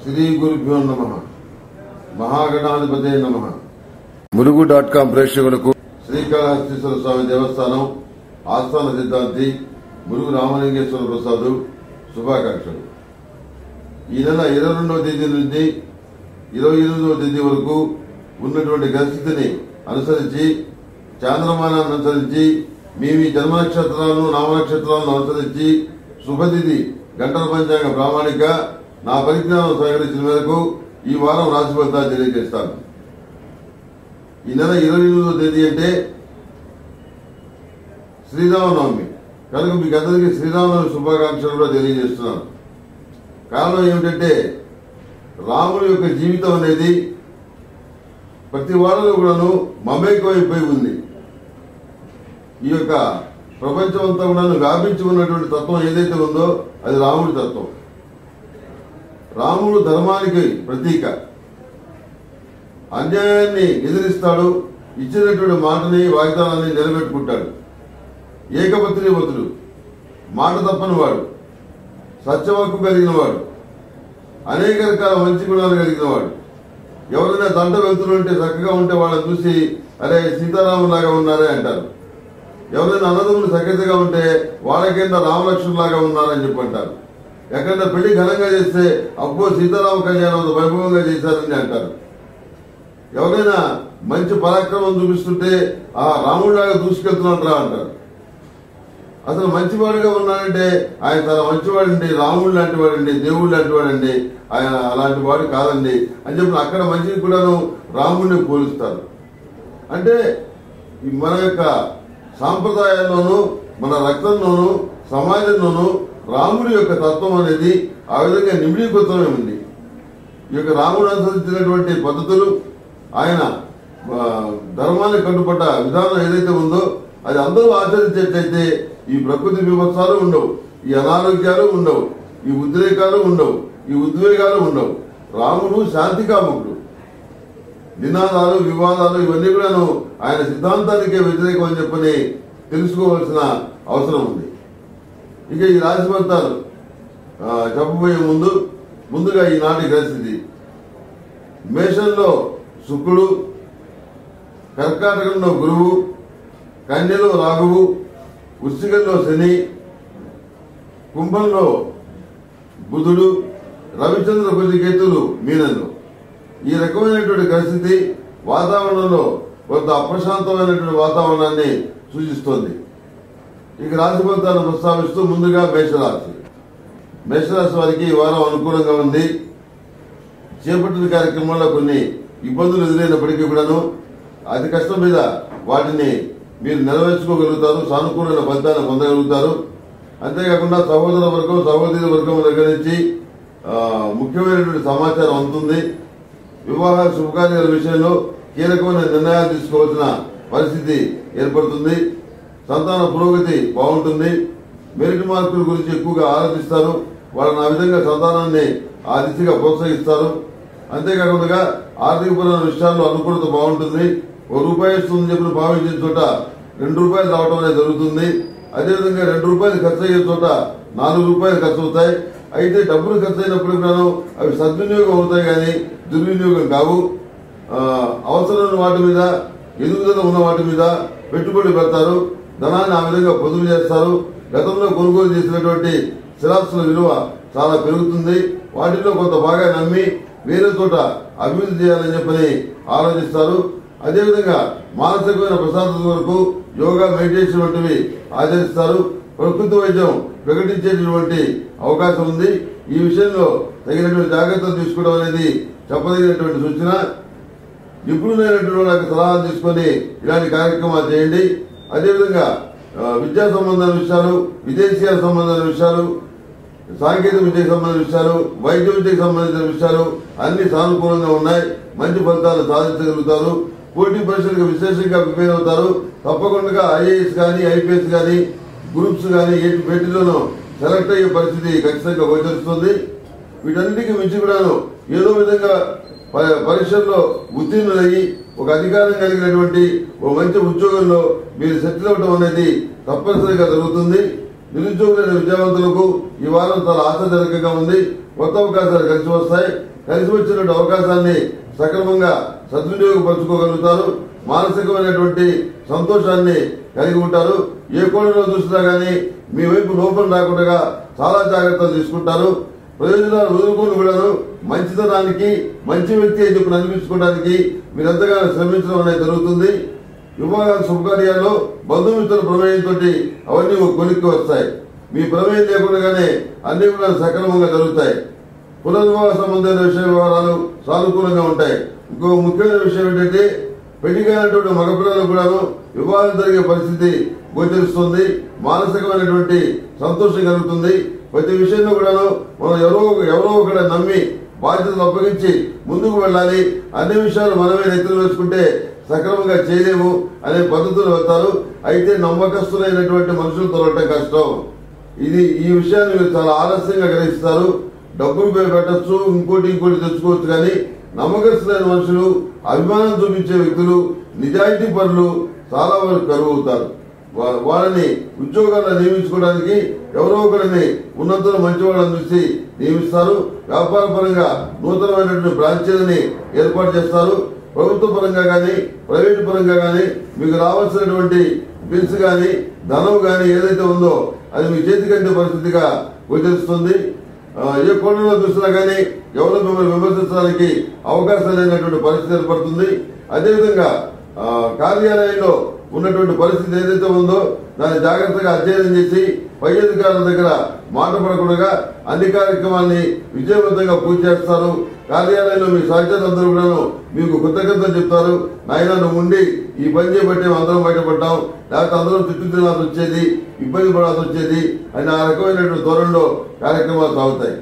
శ్రీ గురుభ్యో నమ మహాగణాధిపతే నమ ములుగు డాట్ కాం ప్రేక్షకులకు శ్రీకాళహస్తీశ్వర స్వామి దేవస్థానం ఆస్థాన సిద్ధాంతి ములుగు రామలింగేశ్వర ప్రసాద్ శుభాకాంక్షలు ఈ నెల ఇరవై రెండవ తేదీ నుంచి ఇరవై ఎనిమిదవ తేదీ వరకు ఉన్నటువంటి పరిస్థితిని అనుసరించి చాంద్రమానాన్ని అనుసరించి మీ మీ జన్మ నక్షత్రాలను నామనక్షత్రాలను అనుసరించి శుభతిథి గంటల పంచాంగ ప్రామాణిక నా పరిజ్ఞానం సహకరించిన మేరకు ఈ వారం రాశి ఫలితాలు తెలియజేస్తాను ఈ నెల ఇరవై ఎనిమిదవ తేదీ అంటే శ్రీరామనవమి కనుక మీకు అందరికీ శ్రీరామనవమి శుభాకాంక్షలు కూడా తెలియజేస్తున్నాను కారణం ఏమిటంటే రాముడి యొక్క జీవితం అనేది ప్రతి వాళ్ళలో కూడాను మమేకమైపోయి ఉంది ఈ యొక్క ప్రపంచం అంతా కూడాను వ్యాపించి ఉన్నటువంటి తత్వం ఏదైతే ఉందో అది రాముడి తత్వం రాముడు ధర్మానికి ప్రతీక అన్యాయాన్ని ఎదిరిస్తాడు ఇచ్చినటువంటి మాటని వాగ్దానాన్ని నిలబెట్టుకుంటాడు ఏకపత్నివతుడు మాట తప్పని వాడు సత్యవక్కు కలిగిన వాడు అనేక రకాల మంచి గుణాలు కలిగిన వాడు ఎవరైనా దంట వెళ్తుంటే చక్కగా ఉంటే వాళ్ళని చూసి అరే సీతారాములాగా ఉన్నారే అంటారు ఎవరైనా అన్నదమ్ములు సఖ్యతగా ఉంటే వాళ్ళ కింద రామలక్ష్మణులాగా ఉన్నారని చెప్పి అంటారు ఎక్కడైనా పెళ్లి ఘనంగా చేస్తే అబ్బో సీతారామ కళ్యాణం వైభవంగా చేశారని అంటారు ఎవరైనా మంచి పరాక్రమం చూపిస్తుంటే ఆ రాముడిలాగా దూసుకెళ్తున్నట్రా అంటారు అసలు మంచివాడుగా ఉన్నాడంటే ఆయన చాలా మంచివాడండి రాముడు లాంటి వాడండి దేవుడు లాంటి వాడండి ఆయన అలాంటి వాడు కాదండి అని చెప్పి అక్కడ మంచిని కూడాను రాముడిని పోలుస్తారు అంటే ఈ మన యొక్క సాంప్రదాయాల్లోనూ మన రక్తంలోనూ సమాజంలోనూ రాముడి యొక్క తత్వం అనేది ఆ విధంగా నిమిడీకృతమై ఉంది ఈ యొక్క రాముడు అనుసరించినటువంటి పద్ధతులు ఆయన ఆ, ధర్మానికి కట్టుబడ్డ విధానం ఏదైతే ఉందో అది అందరూ ఆచరించేటైతే ఈ ప్రకృతి విమర్శాలు ఉండవు ఈ అనారోగ్యాలు ఉండవు ఈ ఉద్రేకాలు ఉండవు ఈ ఉద్వేగాలు ఉండవు రాముడు శాంతి కాముకుడు నినాదాలు వివాదాలు ఇవన్నీ కూడాను ఆయన సిద్ధాంతానికే వ్యతిరేకం అని చెప్పని తెలుసుకోవాల్సిన అవసరం ఉంది ఇక ఈ రాశి ఫలితాలు ఆ, చెప్పబోయే ముందు ముందుగా ఈనాటి గ్రహస్థితి మేషంలో శుక్రుడు కర్కాటకంలో గురువు కన్యలో రాఘువు వృశ్చికంలో శని కుంభంలో బుధుడు రవిచంద్ర కొద్ది కేతులు మీనంలో ఈ రకమైనటువంటి పరిస్థితి వాతావరణంలో కొంత అప్రశాంతమైనటువంటి వాతావరణాన్ని సూచిస్తోంది ఇక రాశి ఫలితాలను ప్రస్తావిస్తూ ముందుగా మేషరాశి మేషరాశి వారికి ఈ వారం అనుకూలంగా ఉంది చేపట్టిన కార్యక్రమంలో కొన్ని ఇబ్బందులు ఎదురైనప్పటికీ కూడాను అతి కష్టం మీద వాటిని మీరు నెరవేర్చుకోగలుగుతారు సానుకూలమైన ఫలితాలను పొందగలుగుతారు అంతేకాకుండా సహోదర వర్గం సహోదరి వర్గం దగ్గర నుంచి ఆ, ముఖ్యమైనటువంటి సమాచారం అందుతుంది వివాహ శుభకార్యాల విషయంలో కీలకమైన నిర్ణయాలు తీసుకోవాల్సిన పరిస్థితి ఏర్పడుతుంది సంతాన పురోగతి బాగుంటుంది మెరిట్ మార్కుల గురించి ఎక్కువగా ఆలోచిస్తారు వాళ్ళని ఆ విధంగా సంతానాన్ని ఆ దిశగా ప్రోత్సహిస్తారు అంతేకాకుండా ఆర్థికపరమైన విషయాల్లో అనుకూలత బాగుంటుంది ఒక రూపాయి ఇస్తుందని చెప్పి భావించిన చోట రెండు రూపాయలు రావడం అనేది జరుగుతుంది అదేవిధంగా రెండు రూపాయలు ఖర్చు అయ్యే చోట నాలుగు రూపాయలు ఖర్చు అవుతాయి అయితే డబ్బులు ఖర్చు అయినప్పుడు కూడాను అవి సద్వినియోగం అవుతాయి కానీ దుర్వినియోగం కావు ఆ, అవసరమైన వాటి మీద ఎదుగుదల ఉన్న వాటి మీద పెట్టుబడి పెడతారు ధనాన్ని ఆ విధంగా పొదుపు చేస్తారు గతంలో కొనుగోలు చేసినటువంటి స్థిరాస్తుల విలువ చాలా పెరుగుతుంది వాటిలో కొంత బాగా నమ్మి వేరే చోట అభివృద్ధి చేయాలని చెప్పని ఆలోచిస్తారు అదేవిధంగా మానసికమైన ప్రశాంతత వరకు యోగా మెడిటేషన్ వంటివి ఆచరిస్తారు ప్రకృతి వైద్యం ప్రకటించేటటువంటి అవకాశం ఉంది ఈ విషయంలో తగినటువంటి జాగ్రత్తలు తీసుకోవడం అనేది చెప్పదగినటువంటి సూచన నిపుణులైనటువంటి వాళ్ళకి సలహాలు తీసుకొని ఇలాంటి కార్యక్రమాలు చేయండి అదేవిధంగా ఆ, విద్యా సంబంధమైన విషయాలు విదేశీయాల సంబంధమైన విషయాలు సాంకేతిక విద్యకు సంబంధించిన విషయాలు వైద్య విద్యకు సంబంధించిన విషయాలు అన్ని సానుకూలంగా ఉన్నాయి మంచి ఫలితాలు సాధించగలుగుతారు పోటీ పరీక్షలకు విశేషంగా ప్రిపేర్ అవుతారు తప్పకుండా ఐఏఎస్ కానీ ఐపీఎస్ కానీ గ్రూప్స్ కానీ ఎటు పెట్టిలోనూ సెలెక్ట్ అయ్యే పరిస్థితి ఖచ్చితంగా గోచరిస్తుంది వీటన్నిటికీ మించి కూడాను ఏదో విధంగా ప- పరీక్షల్లో ఉత్తీర్ణులయ్యి ఒక అధికారం కలిగినటువంటి ఓ మంచి ఉద్యోగంలో మీరు సెటిల్ అవడం అనేది తప్పనిసరిగా జరుగుతుంది నిరుద్యోగులైన విద్యావంతులకు ఈ వారం చాలా ఆశాజనకంగా ఉంది కొత్త అవకాశాలు కలిసి వస్తాయి కలిసి వచ్చినటువంటి అవకాశాన్ని సక్రమంగా సద్వినియోగపరచుకోగలుగుతారు మానసికమైనటువంటి సంతోషాన్ని కలిగి ఉంటారు ఏ కోణంలో చూసినా గానీ మీ వైపు లోపం రాకుండా చాలా జాగ్రత్తలు తీసుకుంటారు ప్రయోజనాలు వదులుకొని కూడాను మంచితనానికి మంచి వ్యక్తి అని చెప్పి అనిపించుకోవడానికి మీరు ఎంతగానో శ్రమించడం అనేది జరుగుతుంది వివాహ శుభకార్యాల్లో బంధుమిత్రుల ప్రమేయంతో అవన్నీ ఒక కొలిక్కి వస్తాయి మీ ప్రమేయం లేకుండానే అన్ని కూడా సక్రమంగా జరుగుతాయి పునర్వివాహ సంబంధమైన విషయ వ్యవహారాలు సానుకూలంగా ఉంటాయి ఇంకో ముఖ్యమైన విషయం ఏంటంటే పెళ్లి కానటువంటి మగపిల్లలకు కూడాను వివాహం జరిగే పరిస్థితి గోచరిస్తుంది మానసికమైనటువంటి సంతోషం కలుగుతుంది ప్రతి విషయంలో కూడాను మనం ఎవరో ఎవరో ఒకటి నమ్మి బాధ్యతలు అప్పగించి ముందుకు వెళ్ళాలి అన్ని విషయాలు మనమే నెత్తులు వేసుకుంటే సక్రమంగా చేయలేము అనే పద్ధతులు వెళ్తారు అయితే నమ్మకస్తులైనటువంటి మనుషులు తొలగటం కష్టం ఇది ఈ విషయాన్ని మీరు చాలా ఆలస్యంగా గ్రహిస్తారు డబ్బులు పే పెట్టచ్చు ఇంకోటి ఇంకోటి తెచ్చుకోవచ్చు కానీ నమ్మకస్తులైన మనుషులు అభిమానం చూపించే వ్యక్తులు నిజాయితీ పనులు చాలా వరకు కరువు అవుతారు వా- వాళ్ళని ఉద్యోగాల్లో నియమించుకోవడానికి ఎవరో ఒకరిని ఉన్నతులు మంచి వాళ్ళని చూసి నియమిస్తారు వ్యాపార పరంగా నూతనమైనటువంటి బ్రాంచీలని ఏర్పాటు చేస్తారు ప్రభుత్వ పరంగా కానీ ప్రైవేట్ పరంగా కానీ మీకు రావాల్సినటువంటి బిల్స్ కానీ ధనం కానీ ఏదైతే ఉందో అది మీ చేతికంటే పరిస్థితిగా గోచరిస్తుంది ఆ, ఏ కోణంలో చూసినా కానీ ఎవరు మిమ్మల్ని విమర్శించడానికి అవకాశం లేనటువంటి పరిస్థితి ఏర్పడుతుంది అదేవిధంగా ఆ, కార్యాలయంలో ఉన్నటువంటి పరిస్థితి ఏదైతే ఉందో దాన్ని జాగ్రత్తగా అధ్యయనం చేసి పై అధికారుల దగ్గర మాట పడకుండా అన్ని కార్యక్రమాల్ని విజయవంతంగా పూర్తి చేస్తారు కార్యాలయంలో మీ సహచరులందరూ కూడాను మీకు కృతజ్ఞతలు చెప్తారు నాయన నువ్వు ఉండి ఈ పని చేయబట్టి మేము అందరం బయటపడ్డాం లేకపోతే అందరం తిట్టు తినాల్సి వచ్చేది ఇబ్బంది పడాల్సి వచ్చేది అని ఆ రకమైనటువంటి ధోరణిలో కార్యక్రమాలు సాగుతాయి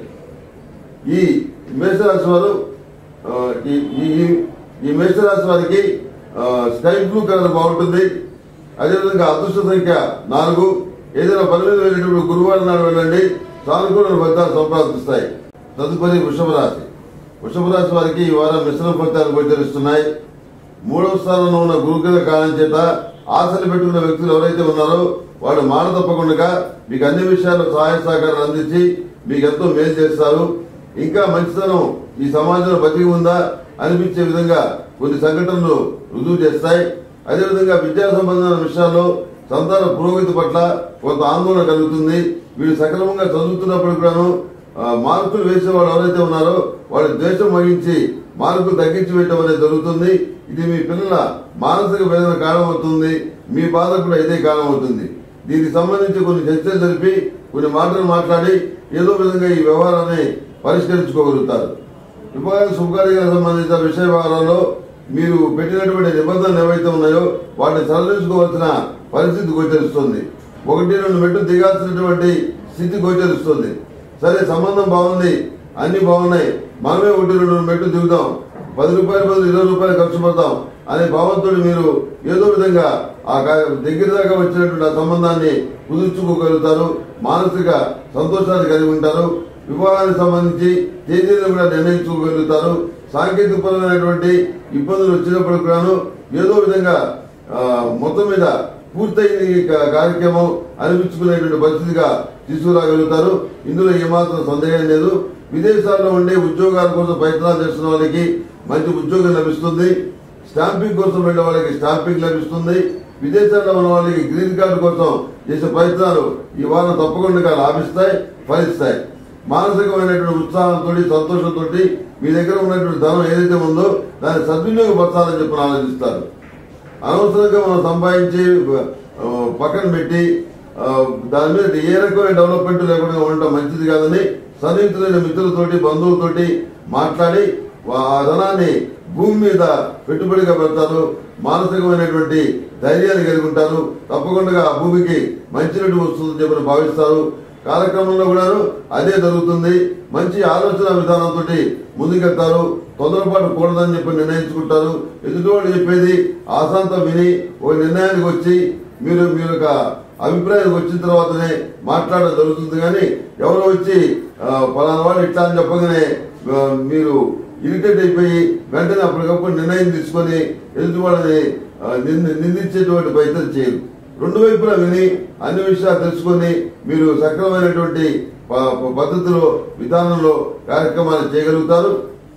ఈ మేషరాశి వారు ఆ, ఈ- ఈ- ఈ మేషరాశి వారికి ఆ, స్కై బ్లూ కలర్ బాగుంటుంది అదేవిధంగా అదృష్ట సంఖ్య నాలుగు ఏదైనా పని మీద వెళ్ళేటప్పుడు గురువారం నాడు వెళ్ళండి సానుకూల ఫలితాలు సంప్రాప్తిస్తాయి తదుపరి వృషభ రాశి వృషభ రాశి వారికి ఈ వారం మిశ్రమ ఫలితాలు గోచరిస్తున్నాయి మూడవ స్థానంలో ఉన్న గురుగ్రహ కారణం చేత ఆశలు పెట్టుకున్న వ్యక్తులు ఎవరైతే ఉన్నారో వాళ్ళు మాట తప్పకుండా మీకు అన్ని విషయాల్లో సహాయ సహకారాలు అందించి మీకు ఎంతో మేలు చేస్తారు ఇంకా మంచితనం ఈ సమాజంలో బతికి ఉందా అనిపించే విధంగా కొన్ని సంఘటనలు రుజువు చేస్తాయి అదేవిధంగా విద్యా సంబంధమైన విషయాల్లో సంతాన పురోగతి పట్ల కొంత ఆందోళన కలుగుతుంది వీళ్ళు సక్రమంగా చదువుతున్నప్పుడు కూడాను ఆ, మార్కులు వేసే వాళ్ళు ఎవరైతే ఉన్నారో వాళ్ళ ద్వేషం వహించి మార్కులు తగ్గించి వేయటం అనేది జరుగుతుంది ఇది మీ పిల్లల మానసిక వేదన కారణమవుతుంది మీ బాధ కూడా ఇదే కారణమవుతుంది దీనికి సంబంధించి కొన్ని చర్చలు జరిపి కొన్ని మాటలు మాట్లాడి ఏదో విధంగా ఈ వ్యవహారాన్ని పరిష్కరించుకోగలుగుతారు విభాగ శుభకార్యాలకు సంబంధించిన విషయ వ్యవహారాల్లో మీరు పెట్టినటువంటి నిబంధనలు ఏవైతే ఉన్నాయో వాటిని సరళించుకోవాల్సిన పరిస్థితి గోచరిస్తుంది ఒకటి రెండు మెట్లు దిగాల్సినటువంటి స్థితి గోచరిస్తుంది సరే సంబంధం బాగుంది అన్ని బాగున్నాయి మనమే ఒకటి రెండు మెట్లు దిగుదాం పది రూపాయల బదులు ఇరవై రూపాయలు ఖర్చు పెడతాం అనే భావంతో మీరు ఏదో విధంగా ఆ కా- దగ్గర దాకా వచ్చినటువంటి ఆ సంబంధాన్ని కుదుర్చుకోగలుగుతారు మానసిక సంతోషాన్ని కలిగి ఉంటారు వివాహానికి సంబంధించి తేదీలను కూడా నిర్ణయించుకోగలుగుతారు సాంకేతికపరమైనటువంటి ఇబ్బందులు వచ్చినప్పుడు కూడాను ఏదో విధంగా ఆ, మొత్తం మీద పూర్తయింది ఈ కా- కార్యక్రమం అనిపించుకునేటువంటి పరిస్థితిగా తీసుకురాగలుగుతారు ఇందులో ఏమాత్రం సందేహం లేదు విదేశాల్లో ఉండే ఉద్యోగాల కోసం ప్రయత్నాలు చేస్తున్న వాళ్ళకి మంచి ఉద్యోగం లభిస్తుంది స్టాంపింగ్ కోసం వెళ్ళే వాళ్ళకి స్టాంపింగ్ లభిస్తుంది విదేశాల్లో ఉన్న వాళ్ళకి గ్రీన్ కార్డు కోసం చేసే ప్రయత్నాలు ఈ వారం తప్పకుండా లాభిస్తాయి ఫలిస్తాయి మానసికమైనటువంటి ఉత్సాహంతో సంతోషంతో మీ దగ్గర ఉన్నటువంటి ధనం ఏదైతే ఉందో దాన్ని సద్వినియోగపరచాలని చెప్పి ఆలోచిస్తారు అనవసరంగా మనం సంపాదించి ఆ, పక్కన పెట్టి ఆ, దాని మీద ఏ రకమైన డెవలప్మెంట్ లేకుండా ఉండటం మంచిది కాదని సన్నిహితులైన మిత్రులతోటి బంధువులతోటి మాట్లాడి వా- ఆ ధనాన్ని భూమి మీద పెట్టుబడిగా పెడతారు మానసికమైనటువంటి ధైర్యాన్ని కలిగి ఉంటారు తప్పకుండా ఆ భూమికి మంచినట్టు వస్తుందని చెప్పి భావిస్తారు కాలక్రమంలో కూడాను అదే జరుగుతుంది మంచి ఆలోచన విధానంతో ముందుకెళ్తారు తొందరపాటు కూడదని చెప్పి నిర్ణయించుకుంటారు ఎదుటివాడు చెప్పేది ఆశాంతం విని ఒక నిర్ణయానికి వచ్చి మీరు మీరు ఒక అభిప్రాయానికి వచ్చిన తర్వాతనే మాట్లాడడం జరుగుతుంది కానీ ఎవరో వచ్చి ఆ, ఫలానా వాడు ఇట్లా అని చెప్పగానే ఆ, మీరు ఇరిటేట్ అయిపోయి వెంటనే అప్పటికప్పుడు నిర్ణయం తీసుకొని ఎదుటి వాళ్ళని ఆ, నింది- నిందించేటువంటి ప్రయత్నం చేయరు రెండు వైపులా విని అన్ని విషయాలు తెలుసుకొని మీరు సక్రమైనటువంటి ప- ప- పద్ధతిలో విధానంలో కార్యక్రమాలు చేయగలుగుతారు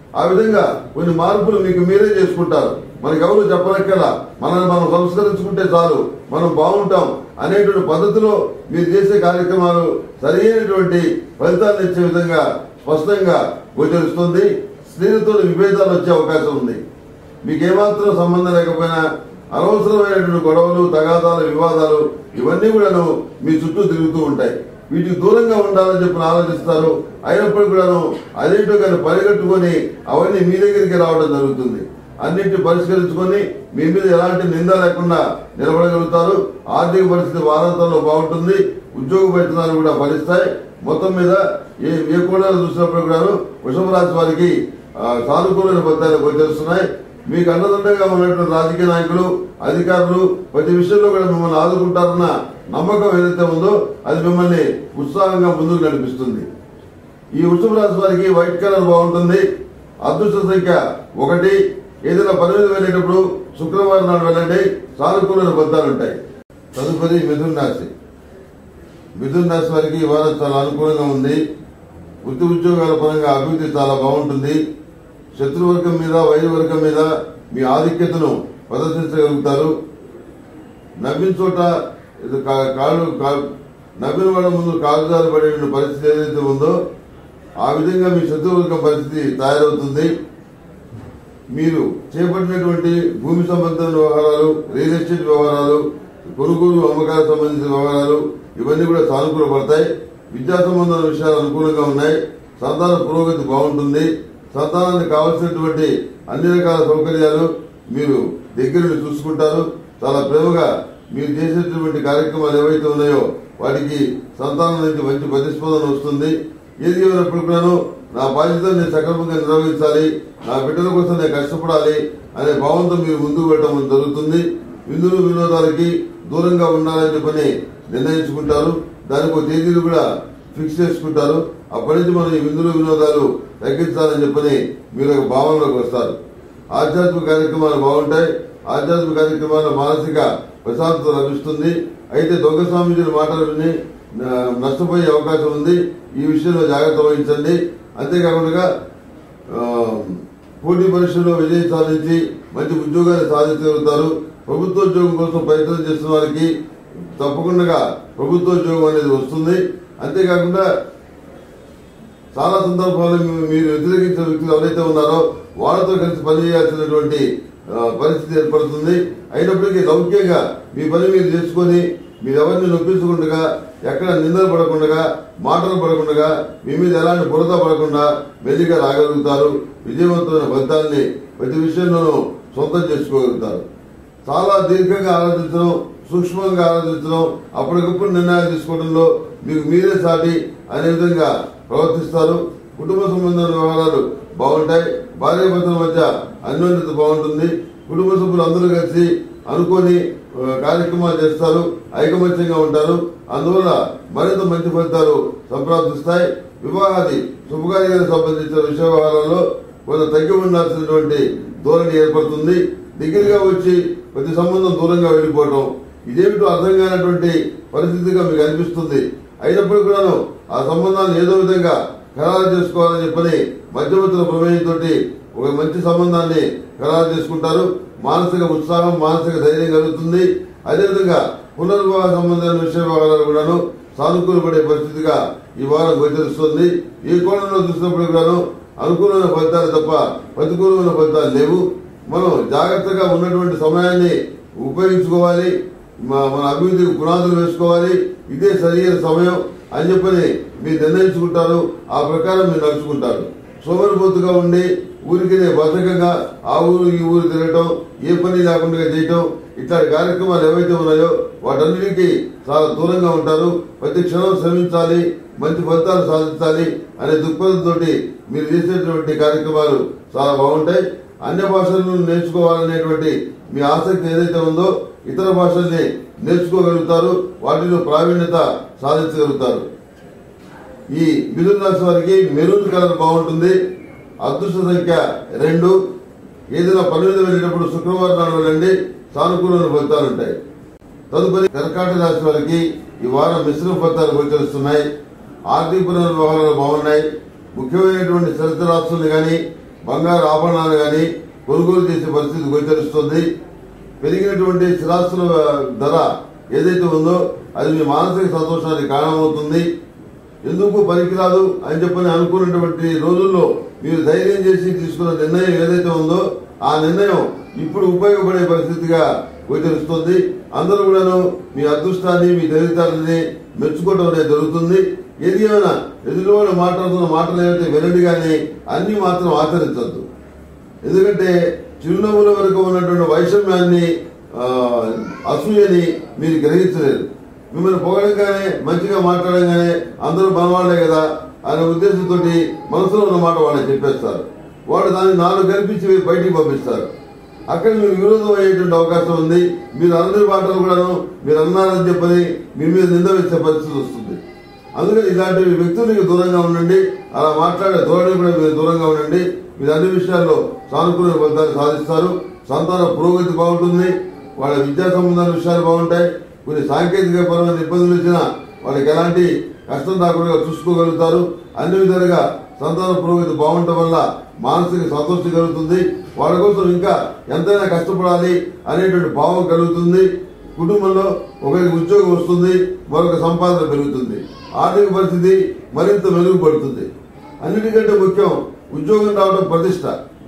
ఆ విధంగా కొన్ని మార్పులు మీకు మీరే చేసుకుంటారు మనకి ఎవరు చెప్పనక్కర్లా మనల్ని మనం సంస్కరించుకుంటే చాలు మనం బాగుంటాం అనేటువంటి పద్ధతిలో మీరు చేసే కార్యక్రమాలు సరైనటువంటి ఫలితాలను ఇచ్చే విధంగా స్పష్టంగా గోచరిస్తుంది స్త్రీలతో విభేదాలు వచ్చే అవకాశం ఉంది మీకు ఏమాత్రం సంబంధం లేకపోయినా అనవసరమైనటువంటి గొడవలు తగాదాలు వివాదాలు ఇవన్నీ కూడాను మీ చుట్టూ తిరుగుతూ ఉంటాయి వీటికి దూరంగా ఉండాలని చెప్పి ఆలోచిస్తారు అయినప్పటికీ కూడాను అదేంటో కానీ పరిగెట్టుకొని అవన్నీ మీ దగ్గరికి రావడం జరుగుతుంది అన్నింటిని పరిష్కరించుకొని మీ మీద ఎలాంటి నింద లేకుండా నిలబడగలుగుతారు ఆర్థిక పరిస్థితి వారాంతంలో బాగుంటుంది ఉద్యోగ వేతనాలు కూడా ఫలిస్తాయి మొత్తం మీద ఏ ఏ కూడా చూసినప్పుడు కూడాను వృషభ రాశి వారికి ఆ, సానుకూలమైన ఫలితాలు గోచరిస్తున్నాయి మీకు అండదండగా ఉన్నటువంటి రాజకీయ నాయకులు అధికారులు ప్రతి విషయంలో కూడా మిమ్మల్ని ఆదుకుంటారన్న నమ్మకం ఏదైతే ఉందో అది మిమ్మల్ని ఉత్సాహంగా ముందుకు నడిపిస్తుంది ఈ వృషభ రాశి వారికి వైట్ కలర్ బాగుంటుంది అదృష్ట సంఖ్య ఒకటి ఏదైనా పని మీద వెళ్ళేటప్పుడు శుక్రవారం నాడు వెళ్ళండి సానుకూలమైన ఫలితాలు ఉంటాయి తదుపరి మిథున రాశి మిథున రాశి వారికి ఈ వారం చాలా అనుకూలంగా ఉంది వృత్తి ఉద్యోగాల పరంగా అభివృద్ధి చాలా బాగుంటుంది శత్రువర్గం మీద వైరువర్గం మీద మీ ఆధిక్యతను ప్రదర్శించగలుగుతారు నవ్విన చోట ఇది కా- కాళ్ళు కా- నవ్విన వాళ్ళ ముందు కాలుదారు పడే పరిస్థితి ఏదైతే ఉందో ఆ విధంగా మీ శత్రువర్గం పరిస్థితి తయారవుతుంది మీరు చేపట్టినటువంటి భూమి సంబంధమైన వ్యవహారాలు రియల్ ఎస్టేట్ వ్యవహారాలు కొనుగోలు అమ్మకాలకు సంబంధించిన వ్యవహారాలు ఇవన్నీ కూడా సానుకూల పడతాయి విద్యా సంబంధమైన విషయాలు అనుకూలంగా ఉన్నాయి సంతాన పురోగతి బాగుంటుంది సంతానానికి కావలసినటువంటి అన్ని రకాల సౌకర్యాలు మీరు దగ్గర నుండి చూసుకుంటారు చాలా ప్రేమగా మీరు చేసేటటువంటి కార్యక్రమాలు ఏవైతే ఉన్నాయో వాటికి సంతానం నుంచి మంచి ప్రతిస్పందన వస్తుంది ఏది ఏమైనప్పుడు కూడాను నా బాధ్యతను నేను సక్రమంగా నిర్వహించాలి నా బిడ్డల కోసం నేను కష్టపడాలి అనే భావంతో మీరు ముందుకు పెట్టడం జరుగుతుంది విందులు వినోదాలకి దూరంగా ఉండాలని చెప్పని నిర్ణయించుకుంటారు దానికి ఒక తేదీలు కూడా ఫిక్స్ చేసుకుంటారు అప్పటి నుంచి మనం ఈ విందులు వినోదాలు తగ్గించాలని చెప్పని మీరు ఒక భావనలోకి వస్తారు ఆధ్యాత్మిక కార్యక్రమాలు బాగుంటాయి ఆధ్యాత్మిక కార్యక్రమాల మానసిక ప్రశాంతత లభిస్తుంది అయితే దొంగ స్వామీజీల మాటలు విని ఆ, నష్టపోయే అవకాశం ఉంది ఈ విషయంలో జాగ్రత్త వహించండి అంతేకాకుండా ఆ, పోటీ పరీక్షల్లో విజయం సాధించి మంచి ఉద్యోగాన్ని సాధించగలుగుతారు ప్రభుత్వ ఉద్యోగం కోసం ప్రయత్నం చేస్తున్న వారికి తప్పకుండా ప్రభుత్వ ఉద్యోగం అనేది వస్తుంది అంతేకాకుండా చాలా సందర్భాల్లో మీ- మీరు వ్యతిరేకించిన వ్యక్తులు ఎవరైతే ఉన్నారో వాళ్ళతో కలిసి పనిచేయాల్సినటువంటి ఆ, పరిస్థితి ఏర్పడుతుంది అయినప్పటికీ లౌక్యంగా మీ పని మీరు చేసుకొని మీరు ఎవరిని నొప్పించకుండా ఎక్కడ నిందలు పడకుండా మాటలు పడకుండా మీ మీద ఎలాంటి బురద పడకుండా మెల్లిగా రాగలుగుతారు విజయవంతమైన ఫలితాన్ని ప్రతి విషయంలోనూ సొంతం చేసుకోగలుగుతారు చాలా దీర్ఘంగా ఆలోచించడం సూక్ష్మంగా ఆలోచించడం అప్పటికప్పుడు నిర్ణయాలు తీసుకోవడంలో మీకు మీరే సాటి అనే విధంగా ప్రవర్తిస్తారు కుటుంబ సంబంధమైన వ్యవహారాలు బాగుంటాయి భార్య భర్తల మధ్య అన్యోన్యత బాగుంటుంది కుటుంబ సభ్యులు అందరూ కలిసి అనుకొని ఆ, కార్యక్రమాలు చేస్తారు ఐకమత్యంగా ఉంటారు అందువల్ల మరింత మంచి ఫలితాలు సంప్రాప్తిస్తాయి వివాహాది శుభకార్యాలకు సంబంధించిన విషయ వ్యవహారాల్లో కొంత తగ్గి ఉండాల్సినటువంటి ధోరణి ఏర్పడుతుంది దగ్గరగా వచ్చి ప్రతి సంబంధం దూరంగా వెళ్ళిపోవడం ఇదేమిటో అర్థం కానటువంటి పరిస్థితిగా మీకు అనిపిస్తుంది అయినప్పటికీ కూడాను ఆ సంబంధాన్ని ఏదో విధంగా ఖరారు చేసుకోవాలని చెప్పని మధ్యవర్తుల ప్రమేయంతో ఒక మంచి సంబంధాన్ని ఖరారు చేసుకుంటారు మానసిక ఉత్సాహం మానసిక ధైర్యం కలుగుతుంది అదేవిధంగా పునర్వివాహ సంబంధమైన విషయ వ్యవహారాలు కూడాను సానుకూలపడే పరిస్థితిగా ఈ వారం గోచరిస్తుంది ఈ కోణంలో చూసినప్పుడు కూడాను అనుకూలమైన ఫలితాలు తప్ప ప్రతికూలమైన ఫలితాలు లేవు మనం జాగ్రత్తగా ఉన్నటువంటి సమయాన్ని ఉపయోగించుకోవాలి మా- మన అభివృద్ధికి పునాదులు వేసుకోవాలి ఇదే సరైన సమయం అని చెప్పని మీరు నిర్ణయించుకుంటారు ఆ ప్రకారం మీరు నడుచుకుంటారు సోమరిపోతుగా ఉండి ఊరికి బతకంగా ఆ ఊరు ఈ ఊరు తిరగటం ఏ పని లేకుండా చేయటం ఇట్లాంటి కార్యక్రమాలు ఏవైతే ఉన్నాయో వాటన్నిటికీ చాలా దూరంగా ఉంటారు ప్రతి క్షణం శ్రమించాలి మంచి ఫలితాలు సాధించాలి అనే దృక్పథంతో మీరు చేసేటువంటి కార్యక్రమాలు చాలా బాగుంటాయి అన్య భాషలను నేర్చుకోవాలనేటువంటి మీ ఆసక్తి ఏదైతే ఉందో ఇతర భాషల్ని నేర్చుకోగలుగుతారు వాటిలో ప్రావీణ్యత సాధించగలుగుతారు ఈ మిథున రాశి వారికి మెరూన్ కలర్ బాగుంటుంది అదృష్ట సంఖ్య రెండు ఏదైనా పని మీద వెళ్ళేటప్పుడు శుక్రవారం నాడు వెళ్ళండి సానుకూలమైన ఫలితాలు ఉంటాయి తదుపరి కర్కాటక రాశి వారికి ఈ వారం మిశ్రమ ఫలితాలు గోచరిస్తున్నాయి ఆర్థికపరమైన వ్యవహారాలు బాగున్నాయి ముఖ్యమైనటువంటి చరిత్ర రాష్ట్రాలు కానీ బంగారు ఆభరణాలు కానీ కొనుగోలు చేసే పరిస్థితి గోచరిస్తుంది పెరిగినటువంటి స్థిరాస్తుల ధర ఏదైతే ఉందో అది మీ మానసిక సంతోషానికి కారణమవుతుంది ఎందుకు పనికిరాదు అని చెప్పని అనుకున్నటువంటి రోజుల్లో మీరు ధైర్యం చేసి తీసుకున్న నిర్ణయం ఏదైతే ఉందో ఆ నిర్ణయం ఇప్పుడు ఉపయోగపడే పరిస్థితిగా గోచరిస్తుంది అందరూ కూడాను మీ అదృష్టాన్ని మీ తెలివితేటల్ని మెచ్చుకోవడం అనేది జరుగుతుంది ఏది ఏమైనా ఎదుటి వాళ్ళు మాట్లాడుతున్న మాటలు ఏవైతే వినండి కానీ అన్ని మాత్రం ఆచరించద్దు ఎందుకంటే చిరునవ్వుల వరకు ఉన్నటువంటి వైషమ్యాన్ని ఆ, అసూయని మీరు గ్రహించలేరు మిమ్మల్ని పొగడంగానే మంచిగా మాట్లాడంగానే అందరూ మనవాళ్లే కదా అనే ఉద్దేశంతో మనసులో ఉన్న మాట వాళ్ళకి చెప్పేస్తారు వాడు దాన్ని నాలుగు కల్పించి బయటికి పంపిస్తారు అక్కడ మీకు విరోధం అయ్యేటువంటి అవకాశం ఉంది మీరు అందరి మాటలు కూడాను మీరు అన్నారని చెప్పని మీ మీద నింద వేసే పరిస్థితి వస్తుంది అందుకని ఇలాంటి వ్యక్తులకు దూరంగా ఉండండి అలా మాట్లాడే ధోరణి కూడా మీరు దూరంగా ఉండండి మీరు అన్ని విషయాల్లో సానుకూల ఫలితాలు సాధిస్తారు సంతాన పురోగతి బాగుంటుంది వాళ్ళ విద్యా సంబంధాల విషయాలు బాగుంటాయి కొన్ని సాంకేతిక పరమైన ఇబ్బందులు వచ్చినా వాళ్ళకి ఎలాంటి కష్టం రాకుండా చూసుకోగలుగుతారు అన్ని విధాలుగా సంతాన పురోగతి బాగుండటం వల్ల మానసిక సంతోషం కలుగుతుంది వాళ్ళ కోసం ఇంకా ఎంతైనా కష్టపడాలి అనేటువంటి భావం కలుగుతుంది కుటుంబంలో ఒకరికి ఉద్యోగం వస్తుంది మరొక సంపాదన పెరుగుతుంది ఆర్థిక పరిస్థితి మరింత మెరుగుపడుతుంది అన్నిటికంటే ముఖ్యం ఉద్యోగం రావడం ప్రతిష్ట